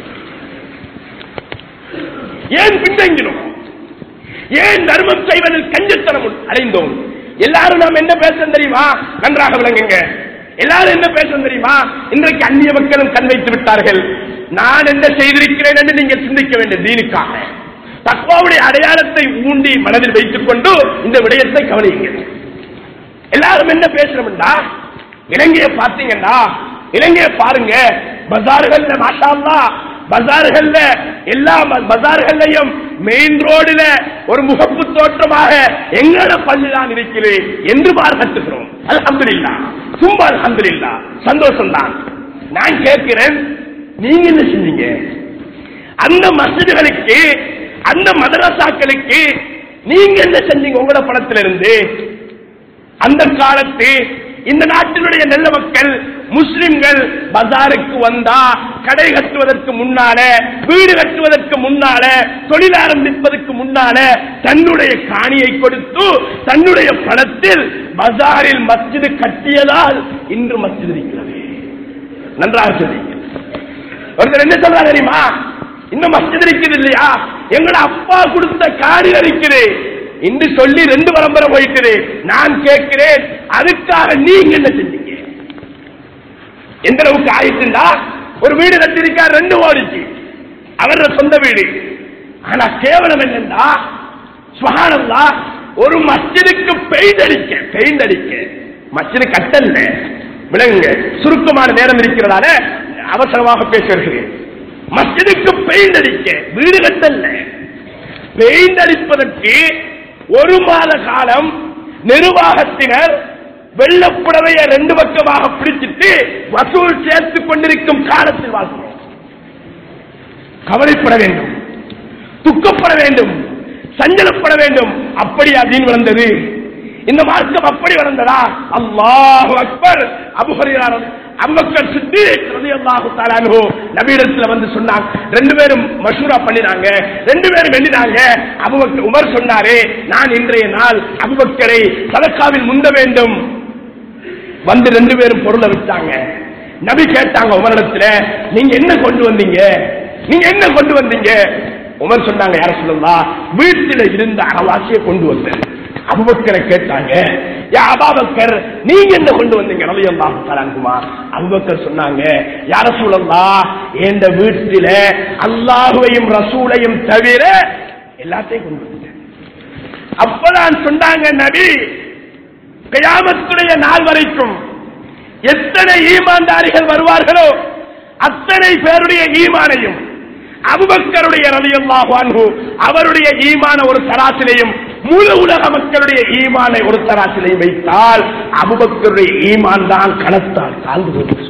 ஏன் பின்தங்கினோம் ஏன் தர்மம் செய்வதில் கஞ்சத்தனம் அடைந்தோம் எல்லாரும் நாம் என்ன பேச தெரியுமா நன்றாக விளங்குங்க எல்லாரும் என்ன பேச தெரியுமா இன்றைக்கு அந்நிய மக்களும் கண் வைத்து விட்டார்கள் நான் என்ன செய்திருக்கிறேன் என்று நீங்கள் சிந்திக்க வேண்டும் தீனுக்காக தக்வாவுடைய அடையாளத்தை ஊண்டி மனதில் வைத்துக் கொண்டு இந்த விடயத்தை கவனியுங்கள் எல்லாரும் என்ன பேசுறோம்டா இலங்கையை பார்த்தீங்கன்னா இலங்கையை பாருங்க பஜார்கள்ல மாஷா அல்லாஹ், பஜார்கள்ல எல்லா ப- பஜார்கள்லயும் மெயின் ரோடுல ஒரு முகப்பு தோற்றமாக எங்கட பள்ளி தான் இருக்கிறது என்று பார்த்துக்கிறோம் அல்ஹம்துலில்லா சும்மா அல்ஹம்துலில்லா சந்தோஷம் தான் நான் கேட்கிறேன் நீங்க என்ன செஞ்சீங்க அந்த மசிதிகளுக்கு அந்த மதரசாக்களுக்கு நீங்க என்ன செஞ்சீங்க உங்களோட பணத்திலிருந்து அந்த காலத்து இந்த நாட்டினுடைய நல்ல மக்கள் முஸ்லிம்கள் பஜாருக்கு வந்தா கடை கட்டுவதற்கு முன்னால வீடு கட்டுவதற்கு முன்னால தொழில் ஆரம்பிப்பதற்கு முன்னால தன்னுடைய காணியை கொடுத்து தன்னுடைய பணத்தில் பஜாரில் மஸ்ஜிது கட்டியதால் இன்று மஸ்ஜிது இருக்கிறது நன்றாக சொல்றீங்க ஒருத்தர் என்ன சொல்றாங்க தெரியுமா இன்னும் மஸ்ஜித் இருக்குது இல்லையா எங்கட அப்பா கொடுத்த காடு இருக்குது என்று சொல்லி ரெண்டு பரம்பரை போயிட்டு நான் கேட்கிறேன் அதுக்காக நீங்க என்ன செஞ்சீங்க எந்த அளவுக்கு ஆயிட்டுண்டா ஒரு வீடு கட்டிருக்கார் ரெண்டு ஓடிச்சு அவரோட சொந்த வீடு ஆனா கேவலம் என்னன்னா சுகானந்தா ஒரு மஸ்ஜிதுக்கு பெயிண்ட் அடிக்க பெயிண்ட் அடிக்க மஸ்ஜிது கட்டல்ல விளங்குங்க சுருக்கமான நேரம் இருக்கிறதால அவசரமாக பேச வருகிறேன் மஸ்ஜிதுக்கு பெயிண்ட் அடிக்க வீடு கட்டல்ல பெயிண்ட் அடிப்பதற்கு ஒரு மாத காலம் நிர்வாகத்தினர் வெள்ளப்புடவைய ரெண்டு பக்கமாக பிடிச்சிட்டு வசூல் சேர்த்துக் கொண்டிருக்கும் காலத்தில் வாழ்கிறோம் கவலைப்பட வேண்டும் துக்கப்பட வேண்டும் சஞ்சலப்பட வேண்டும் அப்படி அப்படின்னு வளர்ந்தது இந்த மார்க்கம் அப்படி வளர்ந்ததா அல்லாஹு அக்பர் அபுஹரியார் அம்பக்கர் சித்தி ரலியல்லாஹு தஆலா அன்ஹு நபியிடத்துல வந்து சொன்னாங்க ரெண்டு பேரும் மஷூரா பண்ணினாங்க ரெண்டு பேரும் எண்ணினாங்க அபுபக்கர் உமர் சொன்னாரே நான் இன்றைய நாள் அபுபக்கரை சதக்காவில் முந்த வேண்டும் வந்து ரெண்டு பேரும் பொருளை விட்டாங்க நபி கேட்டாங்க உமரிடத்துல நீங்க என்ன கொண்டு வந்தீங்க நீங்க என்ன கொண்டு வந்தீங்க உமர் சொன்னாங்க யார சொல்லலாம் வீட்டில இருந்த அறவாசியை கொண்டு வந்தேன் அபுபக்கரை கேட்டாங்க யா அபாபக்கர் நீங்க என்ன கொண்டு வந்தீங்க ரலியல்லாஹு தஆலாங்குமா அபுபக்கர் சொன்னாங்க யார சொல்லலாம் எந்த வீட்டில அல்லாஹுவையும் ரசூலையும் தவிர எல்லாத்தையும் கொண்டு வந்தேன் அப்பதான் சொன்னாங்க நபி கியாமத்துடைய நாள் வரைக்கும் எத்தனை ஈமான்தாரிகள் வருவார்களோ அத்தனை பேருடைய ஈமானையும் அபுபக்கருடைய ரலியல்லாஹு அன்ஹு அவருடைய ஈமான ஒரு தராசிலையும் முழு உலக மக்களுடைய ஈமானை ஒரு தராசிலையும் வைத்தால் அபுபக்கருடைய ஈமான் தான் கணத்தால் தாழ்ந்து போகும்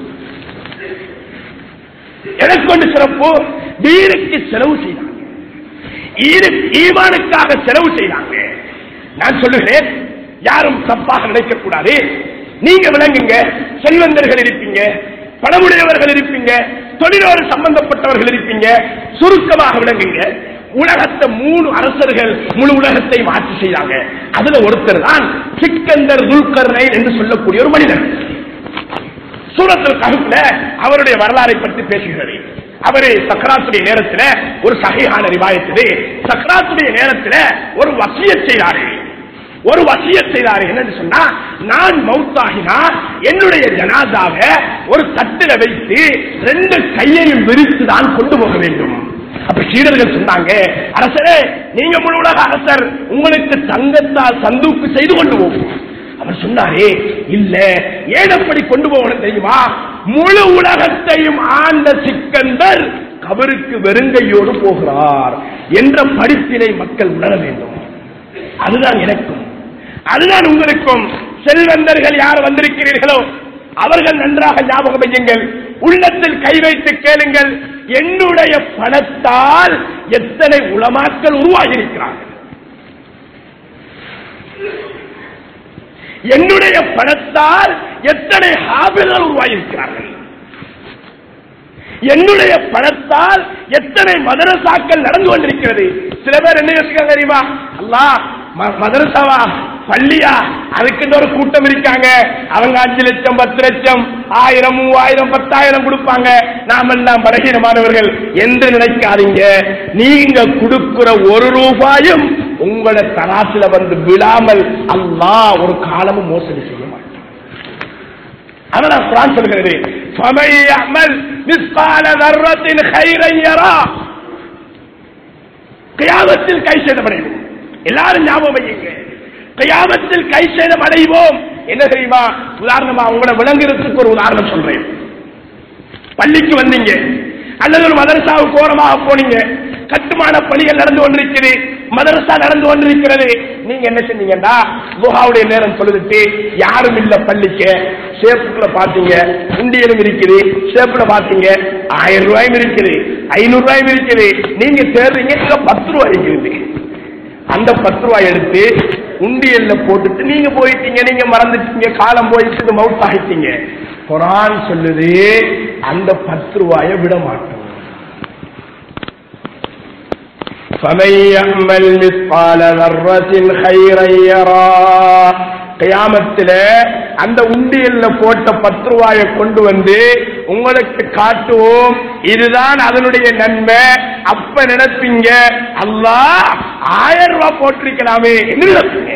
எனக்கு கொண்டு சிறப்பு வீருக்கு செலவு செய்தாங்க ஈரு- ஈமானுக்காக செலவு செய்தாங்க நான் சொல்லுகிறேன் யாரும் தப்பாக நினைக்க கூடாது நீங்க விளங்குங்க செல்வந்தர்கள் இருப்பீங்க பணமுடையவர்கள் இருப்பீங்க தொழிலோடு சம்பந்தப்பட்டவர்கள் இருப்பீங்க சுருக்கமாக விளங்குங்க உலகத்தை மூணு அரசர்கள் முழு உலகத்தை மாற்றி செய்தாங்க அதுல ஒருத்தர் தான் சிக்கந்தர் துல்கர்னை என்று சொல்லக்கூடிய ஒரு மனிதன் சூரத்தில் ககுப்புல அவருடைய வரலாறை பற்றி பேசுகிறது அவரு சக்கராத்துடைய நேரத்துல ஒரு சகையான ரிவாயத்திலே சக்கராத்துடைய நேரத்துல ஒரு வசிய செய்தாரு ஒரு வசிய செய்தாரு என்னன்னு சொன்னா நான் மௌத்தாகினா என்னுடைய ஜனாதாவை ஒரு தட்டில வைத்து ரெண்டு கையையும் விரித்து தான் கொண்டு போக வேண்டும் அப்ப சீடர்கள் சொன்னாங்க அரசரே நீங்க முழு உலக அரசர் உங்களுக்கு தங்கத்தால் சந்தூக்கு செய்து கொண்டு போகும் அவர் சொன்னாரே இல்ல ஏன் அப்படி கொண்டு போகணும் தெரியுமா முழு உலகத்தையும் ஆண்ட சிக்கந்தர் கபருக்கு வெறுங்கையோடு போகிறார் என்ற படிப்பினை மக்கள் உணர வேண்டும் அதுதான் எனக்கும் அதுதான் உங்களுக்கும் செல்வந்தர்கள் யார் வந்திருக்கிறீர்களோ அவர்கள் நன்றாக ஞாபகம் வையுங்கள் உள்ளத்தில் கை வைத்து கேளுங்கள் என்னுடைய பணத்தால் எத்தனை உளமாக்கள் உருவாகியிருக்கிறார்கள் என்னுடைய பணத்தால் எத்தனை ஹாபில்கள் உருவாகியிருக்கிறார்கள் என்னுடைய பணத்தால் எத்தனை மதரசாக்கள் நடந்து கொண்டிருக்கிறது சில பேர் என்ன யோசிக்காங்க தெரியுமா அல்லா ம- மதரசாவா பள்ளியா அதுக்குன்னு ஒரு கூட்டம் இருக்காங்க அவங்க அஞ்சு லட்சம் பத்து லட்சம் ஆயிரம் மூவாயிரம் பத்தாயிரம் கொடுப்பாங்க நாமெல்லாம் பலகீனமானவர்கள் என்று நினைக்காதீங்க நீங்க கொடுக்கிற ஒரு ரூபாயும் உங்களோட தராசுல வந்து விழாமல் அல்லாஹ் ஒரு காலமும் மோசடி செய்ய மாட்டான் அதனால் குரான் சொல்கிறது فَمَن يَعْمَلْ مِثْقَالَ ذَرَّةٍ خَيْرًا يَرَهُ கியாமத்தில் கை சேதமடைவோம் எல்லாரும் ஞாபகம் வையுங்க கியாமத்தில் கை சேதம் அடைவோம் என்ன தெரியுமா உதாரணமா உங்களை விளங்குறதுக்கு ஒரு உதாரணம் சொல்றேன் பள்ளிக்கு வந்தீங்க அல்லது ஒரு மதரசாவுக்கு ஓரமாக போனீங்க கட்டுமான பணிகள் நடந்து கொண்டிருக்கிறது மதரசா நடந்து கொண்டிருக்கிறது நீங்க என்ன செஞ்சீங்கன்னா குஹாவுடைய நேரம் சொல்லிட்டு யாரும் இல்ல பள்ளிக்கு சேப்புல பாத்தீங்க உண்டியலும் இருக்குது சேப்புல பாத்தீங்க ஆயிரம் ரூபாயும் இருக்குது ஐநூறு ரூபாயும் இருக்குது நீங்க தேடுறீங்க இங்க பத்து ரூபாய் இருக்குது அந்த பத்து ரூபாய் எடுத்து உண்டியல்ல போட்டுட்டு நீங்க போயிட்டீங்க நீங்க மறந்துட்டீங்க காலம் போயிட்டு மவுத் ஆகிட்டீங்க குரான் சொல்லுது அந்த பத்து ரூபாய விட மாட்டோம் فمن يعمل مثقال ذرة خيرا يرى கியாமத்தில அந்த உண்டியல்ல போட்ட பத்து ரூபாய கொண்டு வந்து உங்களுக்கு காட்டுவோம் இதுதான் அதனுடைய நன்மை அப்ப நினைப்பீங்க அல்லாஹ் ஆயிரம் ரூபாய் போட்டிருக்கலாமே என்று நினைப்பீங்க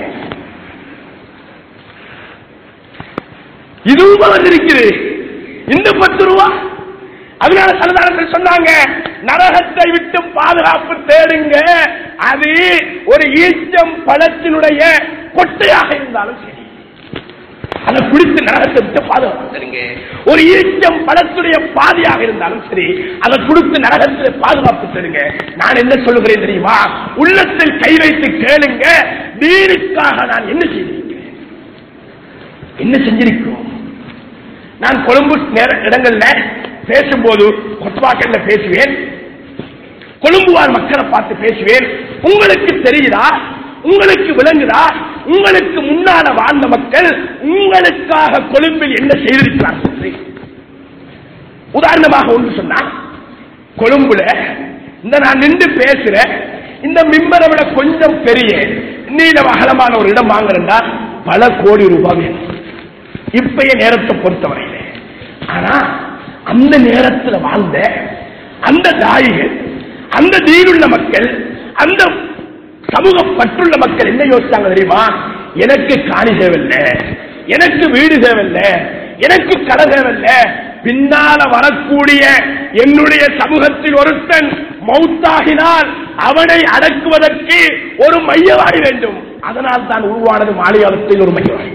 இதுவும் வந்திருக்குது இந்த பத்து ரூபா அதனால சரதாரத்தில் சொன்னாங்க நரகத்தை விட்டு பாதுகாப்பு தேடுங்க அது ஒரு ஈச்சம் பழத்தினுடைய கொட்டையாக இருந்தாலும் சரி அதை பிடித்து நரகத்தை விட்டு பாதுகாப்பு தேடுங்க ஒரு ஈச்சம் பழத்துடைய பாதியாக இருந்தாலும் சரி அதை கொடுத்து நரகத்தில் பாதுகாப்பு தேடுங்க நான் என்ன சொல்லுகிறேன் தெரியுமா உள்ளத்தில் கை வைத்து கேளுங்க வீருக்காக நான் என்ன செய்திருக்கிறேன் என்ன செஞ்சிருக்கிறோம் நான் கொழும்பு நேர இடங்கள்ல பேசும்போது கொத்வாக்கல்ல பேசுவேன் கொழும்பு வாழ் மக்களை பார்த்து பேசுவேன் உங்களுக்கு தெரியுதா உங்களுக்கு விளங்குதா உங்களுக்கு முன்னால வாழ்ந்த மக்கள் உங்களுக்காக கொழும்பில் என்ன செய்திருக்கிறார்கள் என்று. உதாரணமாக ஒன்று சொன்னா கொழும்புல இந்த நான் நின்று பேசுறேன் இந்த மிம்பரை விட கொஞ்சம் பெரிய நீல அகலமான ஒரு இடம் வாங்குறேன்னா பல கோடி ரூபாய் வேணும் இப்பய நேரத்தை பொறுத்தவரையில ஆனா அந்த நேரத்தில் வாழ்ந்த அந்த தாயிகள் அந்த தீருள்ள மக்கள் அந்த சமூக பற்றுள்ள மக்கள் என்ன யோசிச்சாங்க தெரியுமா எனக்கு காணி தேவையில்லை எனக்கு வீடு தேவையில்லை எனக்கு கடை தேவையில்லை பின்னால வரக்கூடிய என்னுடைய சமூகத்தில் ஒருத்தன் மௌத்தாகினால் அவனை அடக்குவதற்கு ஒரு மையவாடி வேண்டும் அதனால் தான் உருவானது மாளிகாவத்தில் ஒரு மையவாடி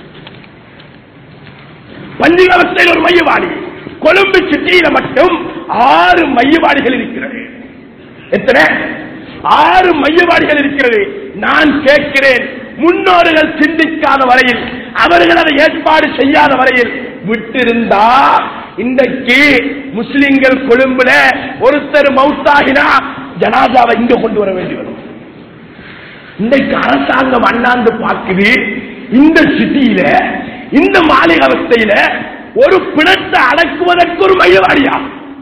பஞ்சிகாவத்தில் ஒரு மையவாடி கொழும்பு சிட்டியில மட்டும் ஆறு மையவாடிகள் இருக்கிறது எத்தனை ஆறு மையவாடிகள் இருக்கிறது நான் கேட்கிறேன் முன்னோர்கள் சிந்திக்காத வரையில் அவர்கள் அதை ஏற்பாடு செய்யாத வரையில் விட்டிருந்தா இன்றைக்கு முஸ்லிம்கள் கொழும்புல ஒருத்தர் மவுத்தாகினா ஜனாதாவை இங்க கொண்டு வர வேண்டி வரும் இன்றைக்கு அரசாங்கம் அண்ணாந்து பார்க்குது இந்த சிட்டியில இந்த மாளிகை அவஸ்தையில ஒரு பிணத்தை அடக்குவதற்கு ஒரு மையவாடியா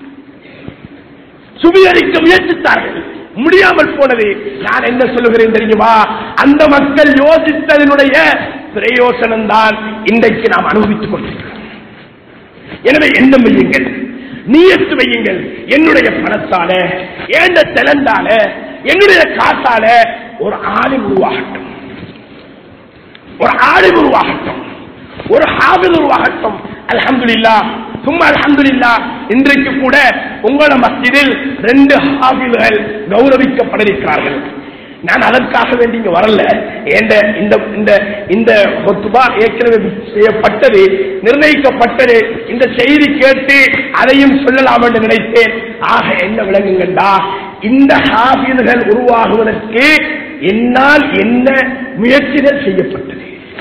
சுவீகரிக்க முயற்சித்தார்கள் முடியாமல் போனது நான் என்ன சொல்லுகிறேன் தெரியுமா அந்த மக்கள் யோசித்ததனுடைய பிரயோசனம் தான் இன்றைக்கு நாம் அனுபவித்துக் கொண்டிருக்கிறோம் எனவே எண்ணம் வையுங்கள் நீயத்து வையுங்கள் என்னுடைய பணத்தால ஏண்ட திறந்தால என்னுடைய காசால ஒரு ஆளின் உருவாகட்டும் ஒரு ஆளின் உருவாகட்டும் ஒரு ஹாபில் உருவாகட்டும் அல்ஹம்துலில்லா சும்மா அல்ஹம்துலில்லா இன்றைக்கு கூட உங்கள மஸ்ஜிதில் ரெண்டு ஹாபில்கள் கௌரவிக்கப்பட்டிருக்கிறார்கள் நான் அதற்காக வேண்டி இங்க வரல என்ற இந்த இந்த இந்த ஹொத்துபா ஏற்கனவே செய்யப்பட்டது நிர்ணயிக்கப்பட்டது இந்த செய்தி கேட்டு அதையும் சொல்லலாம் என்று நினைத்தேன் ஆக என்ன விளங்குங்கண்டா இந்த ஹாபில்கள் உருவாகுவதற்கு என்னால் என்ன முயற்சிகள் செய்யப்பட்டது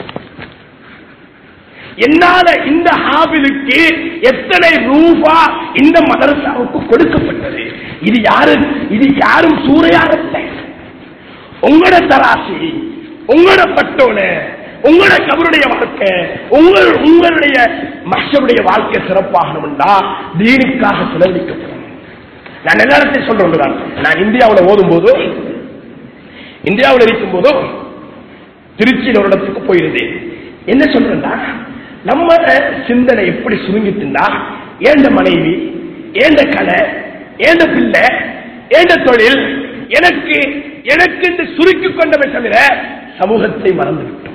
என்னால இந்த ஹாபிலுக்கு எத்தனை ரூபா இந்த மதரசாவுக்கு கொடுக்கப்பட்டது இது யாரு இது யாரும் சூறையாடல உங்களோட தராசி உங்களோட பட்டோல உங்களோட கபருடைய வாழ்க்கை உங்கள் உங்களுடைய மஷருடைய வாழ்க்கை சிறப்பாகணும்டா தீனுக்காக செலவழிக்கப்படும் நான் எல்லாத்தையும் சொல்றேன் நான் இந்தியாவில் ஓதும் போது இந்தியாவில் இருக்கும் போதும் திருச்சியில் ஒரு இடத்துக்கு போயிருந்தேன் என்ன சொல்றேன்டா நம்ம சிந்தனை எப்படி சுருங்கிட்டுண்டா ஏண்ட மனைவி ஏண்ட கடை ஏண்ட பிள்ளை ஏண்ட தொழில் எனக்கு எனக்கு என்று சுருக்கிக் கொண்டவை தவிர சமூகத்தை மறந்து விட்டோம்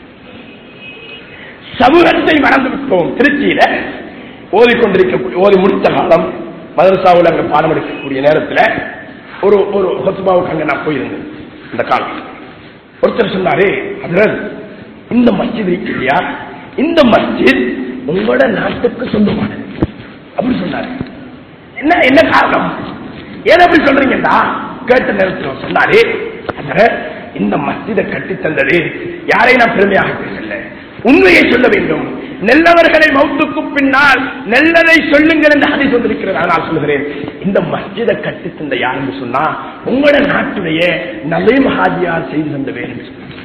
சமூகத்தை மறந்து விட்டோம் திருச்சியில ஓதிக்கொண்டிருக்க ஓதி முடித்த காலம் மதரசாவில் அங்க பாடம் எடுக்கக்கூடிய நேரத்தில் ஒரு ஒரு ஹொத்துபாவுக்கு அங்க நான் போயிருந்தேன் இந்த காலம் ஒருத்தர் சொன்னாரு அதில் இந்த மஸ்ஜித் இருக்கு இல்லையா இந்த மஸ்ஜித் உங்களோட நாட்டுக்கு சொந்தமானது அப்படி சொன்னாரு என்ன என்ன காரணம் ஏன் அப்படி சொல்றீங்கடா கேட்ட நேரத்தில் சொன்னாரு அதில் இந்த மஸ்ஜிதை கட்டி தந்தது யாரை நான் பெருமையாக பேசல உண்மையை சொல்ல வேண்டும் நெல்லவர்களை மௌத்துக்கு பின்னால் நெல்லதை சொல்லுங்கள் என்று அதை சொல்லிருக்கிறது ஆனால் சொல்கிறேன் இந்த மஸ்ஜிதை கட்டி தந்த யாருன்னு சொன்னா உங்களோட நாட்டுடைய நலை மகாஜியார் செய்து தந்த வேறு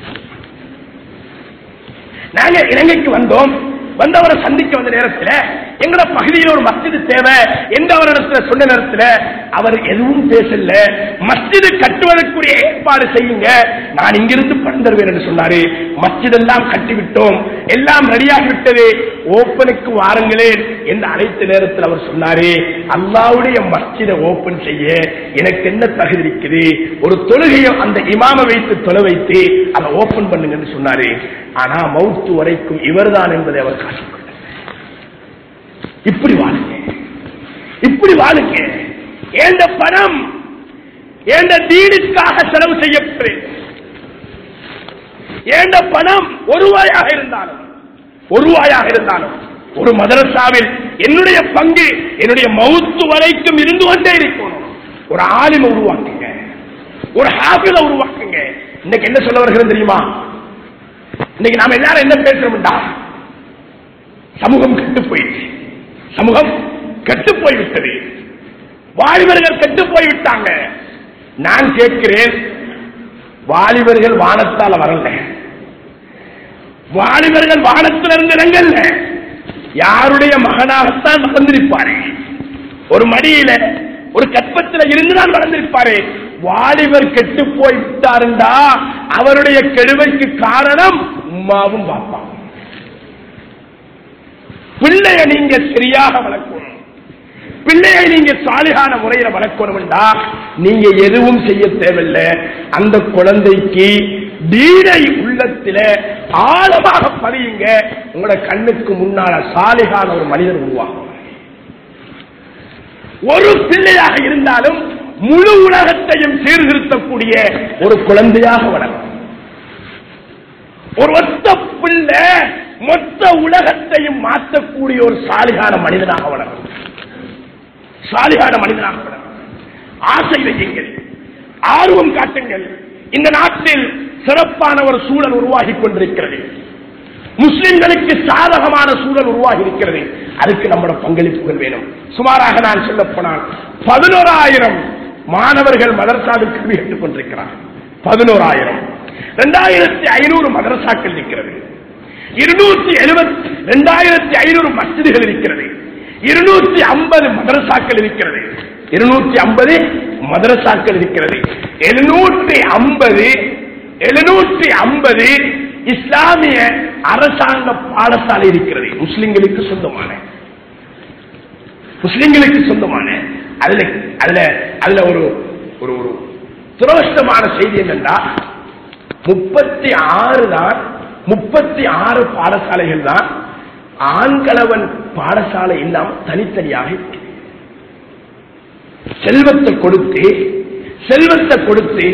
நாங்க இலங்கைக்கு வந்தோம் வந்தவரை சந்திக்க வந்த நேரத்தில் எங்களோட பகுதியில் ஒரு மஸ்ஜிது தேவை எந்த அவரிடத்துல சொன்ன நேரத்தில் அவர் எதுவும் பேசல மஸ்ஜிது கட்டுவதற்குரிய ஏற்பாடு செய்யுங்க நான் இங்கிருந்து பணம் தருவேன் என்று சொன்னாரு மஸ்ஜித் எல்லாம் கட்டிவிட்டோம் எல்லாம் ரெடியாகி விட்டது ஓப்பனுக்கு வாருங்களேன் என்று அழைத்த நேரத்தில் அவர் சொன்னாரு அல்லாவுடைய மஸ்ஜிதை ஓபன் செய்ய எனக்கு என்ன தகுதி இருக்குது ஒரு தொழுகையை அந்த இமாம வைத்து தொலை வைத்து அதை ஓபன் பண்ணுங்கன்னு சொன்னாரு ஆனா மவுத்து வரைக்கும் இவர்தான் என்பதை அவர் காட்டிக்கொண்டார் இப்படி வாழுங்க இப்படி வாழுங்க ஏண்ட பணம் ஏண்ட தீனுக்காக செலவு செய்யப்படுது ஏண்ட பணம் ஒரு ரூபாயாக இருந்தாலும் ஒரு ரூபாயாக இருந்தாலும் ஒரு மதரசாவில் என்னுடைய பங்கு என்னுடைய மவுத்து வரைக்கும் இருந்து கொண்டே இருக்கணும் ஒரு ஆலிம உருவாக்குங்க ஒரு ஹாபில உருவாக்குங்க இன்னைக்கு என்ன சொல்ல வருகிறது தெரியுமா இன்னைக்கு நாம எல்லாரும் என்ன பேசுறோம்டா சமூகம் கெட்டு போயிடுச்சு சமூகம் கெட்டு போய்விட்டது வாலிபர்கள் கெட்டு போய்விட்டாங்க நான் கேட்கிறேன் வாலிபர்கள் வானத்தால வரல வாலிபர்கள் வானத்திலிருந்து இறங்கல்ல யாருடைய மகனாகத்தான் வளர்ந்திருப்பாரு ஒரு மடியில ஒரு கற்பத்தில் இருந்துதான் வளர்ந்திருப்பாரு வாலிபர் கெட்டு போய் விட்டாருண்டா அவருடைய கெடுவைக்கு காரணம் உமாவும் பாப்பாவும் பிள்ளைய நீங்க சரியாக வளர்க்கணும் பிள்ளையை நீங்க சாலிகான முறையில வளர்க்கணும்டா நீங்க எதுவும் செய்ய தேவையில்லை அந்த குழந்தைக்கு தீனை உள்ளத்தில ஆழமாக பதியுங்க உங்களோட கண்ணுக்கு முன்னால சாலிகான ஒரு மனிதர் உருவாகும் ஒரு பிள்ளையாக இருந்தாலும் முழு உலகத்தையும் சீர்திருத்தக்கூடிய ஒரு குழந்தையாக வளரும் ஒரு ஒத்த பிள்ளை மொத்த உலகத்தையும் மாற்றக்கூடிய ஒரு சாலிகான மனிதனாக வளரும் சாலிகான மனிதனாக வளரும் ஆசை வையுங்கள் ஆர்வம் காட்டுங்கள் இந்த நாட்டில் சிறப்பான ஒரு சூழல் உருவாகி கொண்டிருக்கிறது முஸ்லிம்களுக்கு சாதகமான சூழல் உருவாகி இருக்கிறது அதுக்கு நம்மளோட பங்களிப்புகள் வேணும் சுமாராக நான் சொல்ல போனால் பதினோராயிரம் மாணவர்கள் மதரசாவில் கல்வி கற்றுக் கொண்டிருக்கிறார் பதினோராயிரம் இரண்டாயிரத்தி ஐநூறு மதரசாக்கள் இருக்கிறது இருநூத்தி எழுபத்தி இரண்டாயிரத்தி ஐநூறு மஸ்ஜிதுகள் இருக்கிறது இருநூத்தி ஐம்பது மதரசாக்கள் இருக்கிறது இருநூத்தி ஐம்பது மதரசாக்கள் இருக்கிறது எழுநூற்றி ஐம்பது எழுநூற்றி ஐம்பது இஸ்லாமிய அரசாங்க பாடசாலை இருக்கிறது முஸ்லிம்களுக்கு சொந்தமான முஸ்லிம்களுக்கு சொந்தமான அதுல அதுல அதுல ஒரு ஒரு ஒரு துரவஷ்டமான செய்தி என்னன்னா முப்பத்தி ஆறு தான் முப்பத்தி ஆறு பாடசாலைகள் தான் ஆண்களவன் பாடசாலை இல்லாம தனித்தனியாக இருக்கு செல்வத்தை கொடுத்து செல்வத்தை கொடுத்து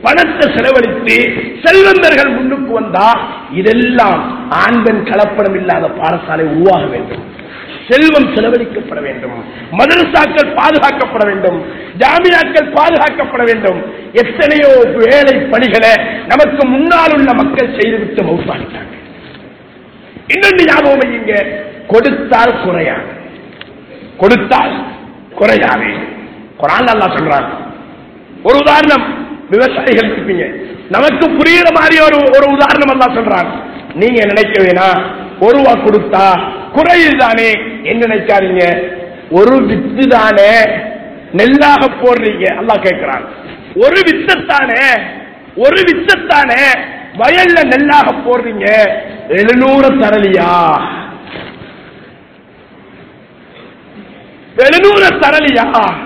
பணத்தை செலவழித்து செல்வந்தர்கள் முன்னுக்கு வந்தா இதெல்லாம் ஆண் பெண் கலப்படம் இல்லாத பாடசாலை உருவாக வேண்டும் செல்வம் செலவழிக்கப்பட வேண்டும் மதரசாக்கள் பாதுகாக்கப்பட வேண்டும் ஜாமியாக்கள் பாதுகாக்கப்பட வேண்டும் எத்தனையோ வேலை பணிகளை நமக்கு முன்னால் உள்ள மக்கள் செய்துவிட்டு மௌத்தாகிட்டாங்க இன்னொன்று ஞாபகம் வையுங்க கொடுத்தால் குறையாது கொடுத்தால் குறையாது குரான் நல்லா சொல்றாங்க ஒரு உதாரணம் விவசாயிகள் இருப்பீங்க நமக்கு புரியுற மாதிரி ஒரு ஒரு உதாரணம் எல்லாம் சொல்றாங்க நீங்க நினைக்க வேணாம் ஒரு ரூபா கொடுத்தா குறையுது தானே என்ன நினைக்காதீங்க ஒரு வித்து தானே நெல்லாக போடுறீங்க அல்லாஹ் கேட்கிறான் ஒரு வித்தத்தானே ஒரு வித்தத்தானே வயல்ல நெல்லாக போடுறீங்க எழுநூறு தரலியா எழுநூறு தரலியா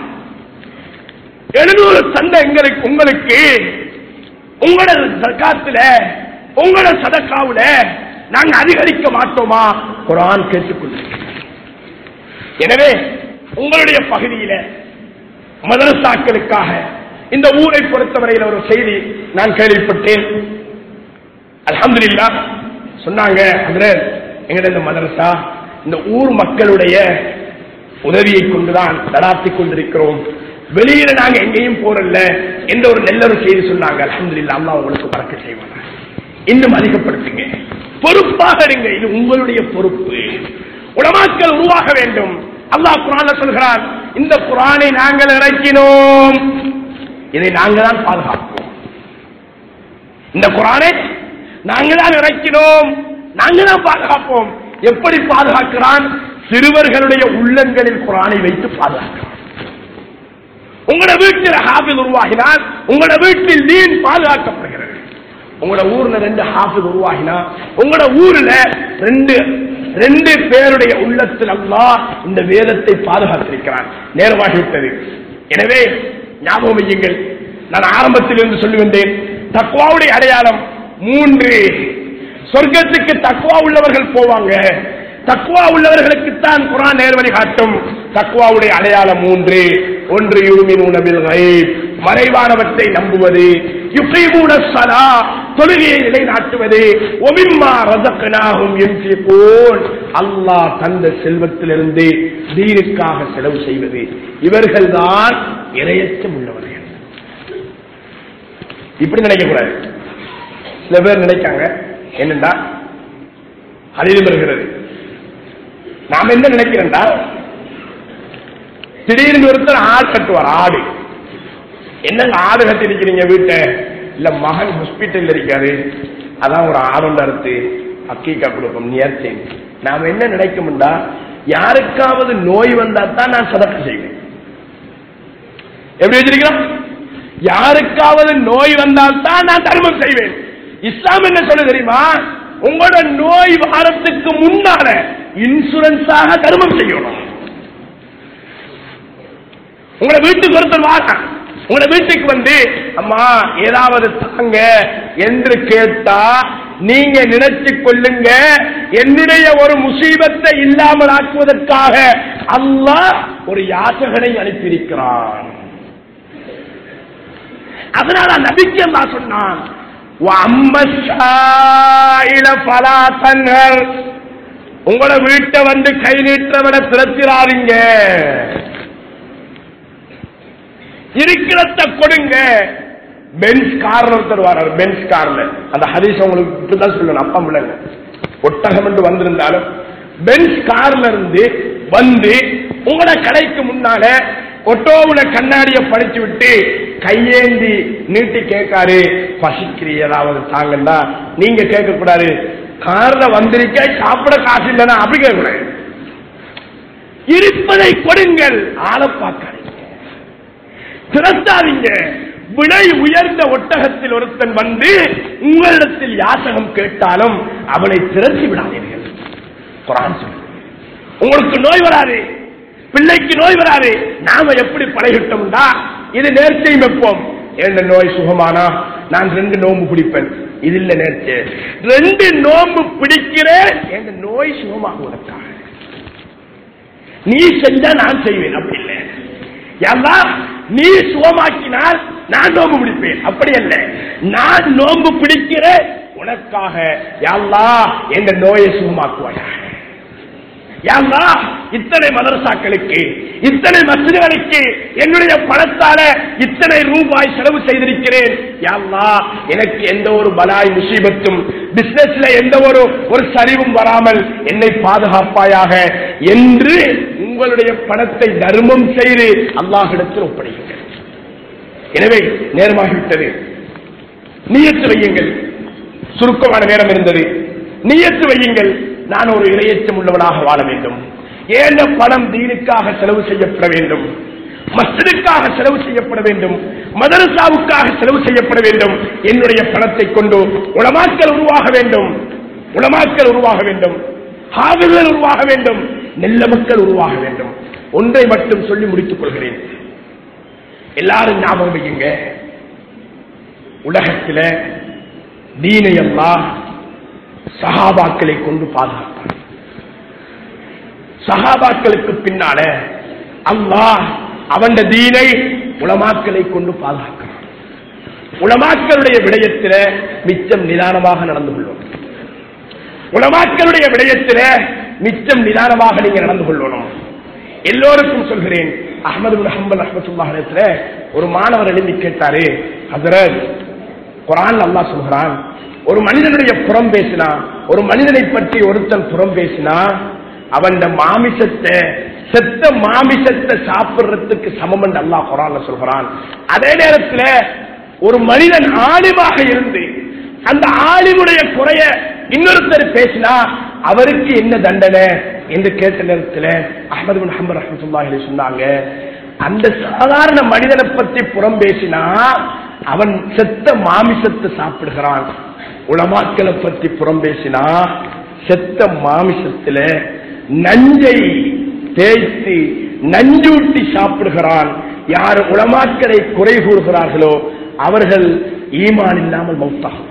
எழுநூறு சண்டை எங்களுக்கு உங்களுக்கு உங்களோட சக்காத்துல உங்களோட சதக்காவுல நாங்க அதிகரிக்க மாட்டோமா குரான் கேட்டுக்கொண்டிருக்கிறோம் எனவே உங்களுடைய பகுதியில மதரசாக்களுக்காக இந்த ஊரை பொறுத்தவரையில் ஒரு செய்தி நான் கேள்விப்பட்டேன் அல்ஹம்துலில்லாஹ் சொன்னாங்க ஹஜ்ரத், எங்கட இந்த மதரசா இந்த ஊர் மக்களுடைய உதவியை கொண்டுதான் நடாத்திக் கொண்டிருக்கிறோம் வெளியில நாங்க எங்கேயும் போறல்ல என்ற ஒரு நல்ல ஒரு செய்தி சொன்னாங்க அல்ஹம்துலில்லாஹ் அல்லாஹ் உங்களுக்கு பறக்க செய்வாங்க இன்னும் அதிகப்படுத்துங்க பொறுப்பாக இருங்க இது உங்களுடைய பொறுப்பு உலமாக்கள் உருவாக வேண்டும் அல்லாஹ் குரான்ல சொல்கிறான் இந்த குரானை நாங்கள் இறக்கினோம் இதை நாங்கள் தான் பாதுகாப்போம் இந்த குரானை நாங்கள் தான் இறக்கினோம் நாங்கள் தான் பாதுகாப்போம் எப்படி பாதுகாக்கிறான் சிறுவர்களுடைய உள்ளங்களில் குரானை வைத்து பாதுகாக்கிறான் உங்களோட வீட்டில் ஹாஃபிஸ் உருவாகினால் உங்களோட வீட்டில் நீன் பாதுகாக்கப்படுகிறது உங்களோட ஊர்ல ரெண்டு ஹாஃபிஸ் உருவாகினா உங்களோட ஊர்ல ரெண்டு ரெண்டு பேருடைய உள்ளத்தில் அல்லாஹ் இந்த வேதத்தை பாதுகாத்திருக்கிறான் நேரமாகிவிட்டது எனவே ஞாபகம் வையுங்கள் நான் ஆரம்பத்தில் இருந்து சொல்லி வந்தேன் தக்குவாவுடைய அடையாளம் மூன்று சொர்க்கத்துக்கு தக்குவா உள்ளவர்கள் போவாங்க தக்குவா உள்ளவர்களுக்குத்தான் குரான் நேர்வழி காட்டும் தக்குவாவுடைய அடையாளம் மூன்று ஒன்று யூமின் உணவில் மறைவானவற்றை நம்புவது யுகைமூன சலா தொழுகையை நிலைநாட்டுவது ஒமிம்மா ரதக்கனாகும் யுன்ஃபிகூன் அல்லாஹ் தந்த செல்வத்திலிருந்து தீனுக்காக செலவு செய்வது இவர்கள்தான் இரையச்சம் உள்ளவர்கள் இப்படி நினைக்கக்கூடாது சில பேர் நினைக்காங்க என்னண்டா அதிலும் வருகிறது நாம் என்ன நினைக்கிறேன்டா திடீர்னு ஒருத்தர் ஆடு கட்டுவார் ஆடு என்னங்க ஆடு கட்டி இருக்கிறீங்க வீட்டை இல்ல மகன் ஹாஸ்பிட்டல் இருக்காரு அதான் ஒரு ஆடொண்ட அறுத்து அக்கீக்கா கொடுப்போம் நேர்த்தி நாம என்ன நினைக்கும்டா யாருக்காவது நோய் வந்தா தான் நான் சதக்க செய்வேன் எப்படி வச்சிருக்கிறோம் யாருக்காவது நோய் வந்தால் தான் நான் தர்மம் செய்வேன் இஸ்லாம் என்ன சொல்ல தெரியுமா உங்களோட நோய் வாரத்துக்கு முன்னால இன்சூரன்ஸாக தர்மம் செய்யணும் உங்களோட வீட்டுக்கு ஒருத்தர் வாங்க உங்களோட வீட்டுக்கு வந்து அம்மா ஏதாவது தாங்க என்று கேட்டா நீங்க நினைச்சு கொள்ளுங்க என்னுடைய ஒரு முசீபத்தை இல்லாமல் ஆக்குவதற்காக அல்லாஹ் ஒரு யாசகனை அனுப்பியிருக்கிறான் அதனால நபிக்கு அல்லாஹ் சொன்னான் "வஅம்ம ஸாயில ஃபலா தன்ஹர்." உங்களோட வீட்டை வந்து கை நீட்டவட திறத்திராதீங்க இருக்கிறத கொடுங்க பென்ஸ் கார்ல ஒருத்தர் வர்றாரு பென்ஸ் கார்ல அந்த ஹதீஸ் உங்களுக்கு இப்படிதான் சொல்லணும் அப்பா முள்ளங்க ஒட்டகம் என்று வந்திருந்தாலும் பென்ஸ் கார்ல இருந்து வந்து உங்களோட கடைக்கு முன்னால ஒட்டோவுல கண்ணாடிய படிச்சு விட்டு கையேந்தி நீட்டி கேட்காரு பசிக்கிறீ ஏதாவது தாங்கன்னா நீங்க கேட்க கூடாது கார்ல வந்திருக்க சாப்பிட காசு இல்லைன்னா அப்படி கேட்க கூடாது இருப்பதை கொடுங்கள் ஆளை பார்க்காதீங்க திரட்டாதீங்க விலை உயர்ந்த ஒட்டகத்தில் ஒருத்தன் வந்து உங்களிடத்தில் யாசகம் கேட்டாலும் அவனை திரட்டி விடாதீர்கள் குரான் சொல்லுது. உங்களுக்கு நோய் வராது பிள்ளைக்கு நோய் வராது நாம எப்படி பழகிட்டோம்டா இது நேர்ச்சையும் வைப்போம் எந்த நோய் சுகமானா நான் ரெண்டு நோம்பு பிடிப்பேன் இது இல்ல நேர்ச்சை ரெண்டு நோம்பு பிடிக்கிறேன் எந்த நோய் சுகமாகுவதற்காக நீ செஞ்சா நான் செய்வேன் அப்படி இல்லை ஏன்னா நீ சுகமாக்கினால் நான் நோம்பு பிடிப்பேன் அப்படி அல்ல நான் நோம்பு பிடிக்கிறேன் உனக்காக யாழ்லா என்ற நோயை சுகமாக்குவாயாக யாழ்லா இத்தனை மதரசாக்களுக்கு இத்தனை மசிதர்களுக்கு என்னுடைய பணத்தால இத்தனை ரூபாய் செலவு செய்திருக்கிறேன் யாழ்லா எனக்கு எந்த ஒரு பலாய் முசீபத்தும் பிசினஸ்ல எந்த ஒரு ஒரு சரிவும் வராமல் என்னை பாதுகாப்பாயாக என்று உங்களுடைய பணத்தை தர்மம் செய்து அல்லாஹிடத்தில் ஒப்படையுங்கள் எனவே நேரமாகிவிட்டது நீயத்து வையுங்கள் சுருக்கமான நேரம் இருந்தது நீயத்து வையுங்கள் நான் ஒரு இரையச்சம் உள்ளவனாக வாழ வேண்டும் ஏழ பணம் தீனுக்காக செலவு செய்யப்பட வேண்டும் மஸ்ஜிதுக்காக செலவு செய்யப்பட வேண்டும் மதரசாவுக்காக செலவு செய்யப்பட வேண்டும் என்னுடைய பணத்தை கொண்டு உளமாக்கல் உருவாக வேண்டும் உளமாக்கல் உருவாக வேண்டும் ஹாவிகள் உருவாக வேண்டும் நெல்ல மக்கள் உருவாக வேண்டும் ஒன்றை மட்டும் சொல்லி முடித்துக் கொள்கிறேன் எல்லாரும் ஞாபகம் வையுங்க உலகத்தில் தீனையெல்லாம் சஹாபாக்களை கொண்டு பாதுகாப்பார் சஹாபாக்களுக்கு பின்னால அல்லாஹ் அவன் தீனை உலமாக்களை கொண்டு பாதுகாக்கிறான் உலமாக்களுடைய விடயத்தில மிச்சம் நிதானமாக நடந்து கொள்ளும் உலமாக்களுடைய விடயத்தில மிச்சம் நிதானமாக நீங்க நடந்து கொள்ளணும் எல்லோருக்கும் சொல்கிறேன் அஹமது ஹம்பல் அஹமத்துல்லாஹிடத்துல ஒரு மாணவர் எழுதி கேட்டாரு ஹசரத் குரான் அல்லாஹ் சொல்கிறான் ஒரு மனிதனுடைய புறம் பேசினா ஒரு மனிதனை பற்றி ஒருத்தன் புறம் பேசினா அவன் மாமிசத்தை செத்த மாமிசத்தை சாப்பிடுறதுக்கு சமம் என்று அல்லாஹ் குரான்ல சொல்கிறான் அதே நேரத்தில் ஒரு மனிதன் ஆலிமாக இருந்து அந்த ஆலிமுடைய குறைய இன்னொருத்தர் பேசினா அவருக்கு என்ன தண்டனை என்று கேட்ட நேரத்தில் அஹமது பின் ஹம்பர் ரஹமத்துல்லாஹி சொன்னாங்க அந்த சாதாரண மனிதனை பற்றி புறம் பேசினா அவன் செத்த மாமிசத்தை சாப்பிடுகிறான் உளமாக்களை பற்றி புறம் பேசினா செத்த மாமிசத்துல நஞ்சை தேய்த்து நஞ்சூட்டி சாப்பிடுகிறான் யார் உளமாக்களை குறை கூறுகிறார்களோ அவர்கள் ஈமான் இல்லாமல் மௌத்தாகுவார்கள்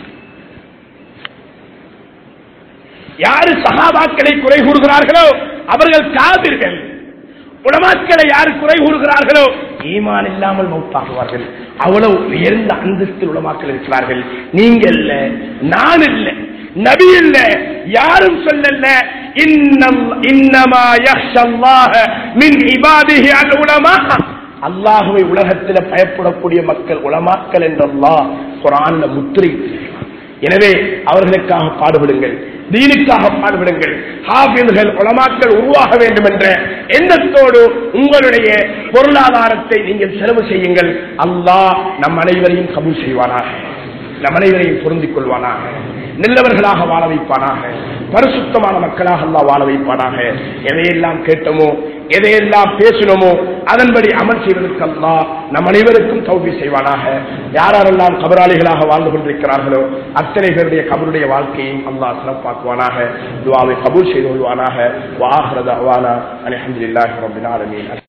யாரு சகாபாக்களை குறை கூறுகிறார்களோ அவர்கள் காவிர்கள் உலமாக்களை யார் குறை கூறுகிறார்களோ ஈமான் இல்லாமல் மௌத்தாகுவார்கள் அவ்வளவு உயர்ந்த அந்தஸ்தில் உலமாக்கள் இருக்கிறார்கள் நீங்க இல்ல நான் இல்ல நபி இல்ல யாரும் சொல்லல இன்னமா யஹ்ஷல்லாஹ மின் இபாதிஹி அல் உலமா அல்லாஹுவை உலகத்தில் பயப்படக்கூடிய மக்கள் உலமாக்கள் என்றல்லாஹ் குரான்ல முத்திரை எனவே அவர்களுக்காக பாடுபடுங்கள் தீனுக்காக பாடுபடுங்கள் ஹாஃபில்கள் உலமாக்கள் உருவாக வேண்டும் என்ற எண்ணத்தோடு உங்களுடைய பொருளாதாரத்தை நீங்கள் செலவு செய்யுங்கள் அல்லாஹ் நம் அனைவரையும் கபூல் செய்வானாக நம் அனைவரையும் பொருந்திக் கொள்வானாக நல்லவர்களாக வாழ வைப்பானாக பரிசுத்தமான மக்களாக அல்லா வாழ வைப்பானாக எதையெல்லாம் கேட்டோமோ எதையெல்லாம் பேசினோமோ அதன்படி அமல் செய்வதற்கு அல்லா நம் அனைவருக்கும் தௌபி செய்வானாக யாரெல்லாம் கபராளிகளாக வாழ்ந்து கொண்டிருக்கிறார்களோ அத்தனை பேருடைய கபருடைய வாழ்க்கையும் அல்லாஹ் சிறப்பாக்குவானாக துவாவை கபூல் செய்து கொள்வானாக வாஹரத அவானா அலி அஹமதுல்லாஹி ரபின் ஆலமீன்